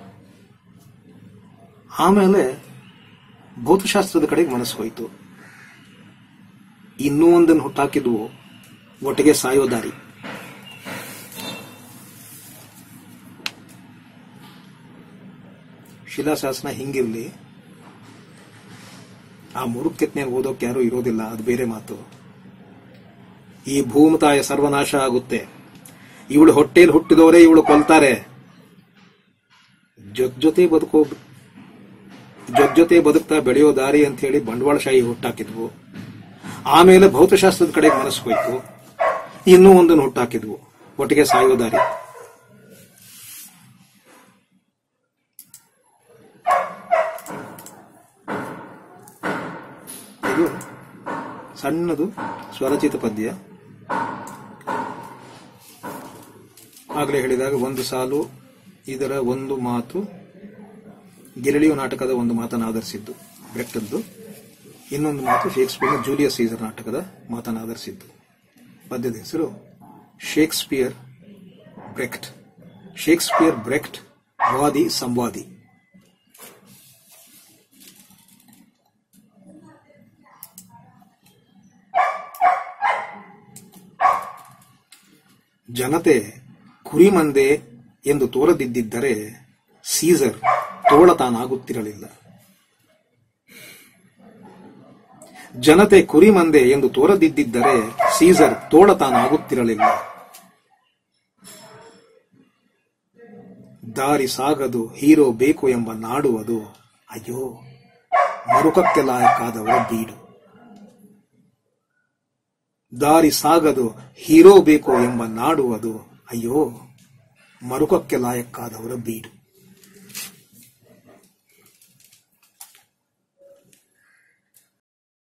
ಆಮೇಲೆ ಭೌತಶಾಸ್ತ್ರದ ಕಡೆಗೆ ಮನಸ್ಸು ಹೋಯಿತು ಇನ್ನೂ ಒಂದನ್ನು ಹುಟ್ಟಾಕಿದ್ವು ಒಟ್ಟಿಗೆ ಸಾಯೋ ದಾರಿ ಶಿಲಾಶಾಸನ ಹಿಂಗಿರ್ಲಿ ಆ ಮುರುಕ್ಕೆತ್ನೆ ಓದೋಕೆ ಯಾರು ಇರೋದಿಲ್ಲ ಅದು ಬೇರೆ ಮಾತು ಈ ಭೂಮತಾಯ ಸರ್ವನಾಶ ಆಗುತ್ತೆ ಇವಳು ಹೊಟ್ಟೆಯಲ್ಲಿ ಹುಟ್ಟಿದವರೇ ಇವಳು ಕೊಲ್ತಾರೆ ಜೊತ್ ಜೊತೆ ಬದುಕೋ ಜೊತ್ ಜೊತೆ ಬದುಕ್ತಾ ಬೆಳೆಯೋ ದಾರಿ ಅಂತ ಹೇಳಿ ಬಂಡವಾಳಶಾಹಿ ಹುಟ್ಟಾಕಿದ್ವು ಆಮೇಲೆ ಭೌತಶಾಸ್ತ್ರದ ಕಡೆಗೆ ಮನಸ್ಸು ಹೋಯ್ತು ಇನ್ನೂ ಒಂದನ್ನು ಹುಟ್ಟಾಕಿದ್ವು ಒಟ್ಟಿಗೆ ಸಾಯೋ ದಾರಿ ಇದು ಸಣ್ಣದು ಸ್ವರಚಿತ ಪದ್ಯ ಆಗಲೇ ಹೇಳಿದಾಗ ಒಂದು ಸಾಲು ಇದರ ಒಂದು ಮಾತು ಗಿರಳಿಯು ನಾಟಕದ ಒಂದು ಮಾತನ್ನು ಆಧರಿಸಿದ್ದು ಬ್ರೆಕ್ಟದ್ದು ಇನ್ನೊಂದು ಮಾತು ಶೇಕ್ಸ್ಪಿಯರ್ನ ಜೂಲಿಯಸ್ ಸೀಸರ್ ನಾಟಕದ ಮಾತನ್ನು ಆಧರಿಸಿದ್ದು ಪದ್ಯದ ಹೆಸರು ಶೇಕ್ಸ್ಪಿಯರ್ ಬ್ರೆಕ್ಟ್ ಶೇಕ್ಸ್ಪಿಯರ್ ಬ್ರೆಕ್ಟ್ ವಾದಿ ಸಂವಾದಿ ಜನತೆ ಕುರಿಮಂದೆ ಎಂದು ತೋರದಿದ್ದರೆ ಸೀಸರ್ ತೋಳತಾನಾಗುತ್ತಿರಲಿಲ್ಲ ಜನತೆ ಕುರಿಮಂದೆ ಎಂದು ತೋರದಿದ್ದರೆ ಸೀಸರ್ ತೋಳತಾನಾಗುತ್ತಿರಲಿಲ್ಲ ದಾರಿ ಸಾಗದು ಹೀರೋ ಬೇಕು ಎಂಬ ನಾಡುವುದು ಅಯ್ಯೋ ಮರುಕಕ್ಕೆ ಲಾಯಕ್ಕಾದವರ ಬೀಡು ದಾರಿ ಸಾಗದು ಹೀರೋ ಬೇಕು ಎಂಬ ನಾಡುವುದು ಅಯ್ಯೋ ಮರುಕಕ್ಕೆ ಲಾಯಕ್ಕಾದವರ ಬೀಡು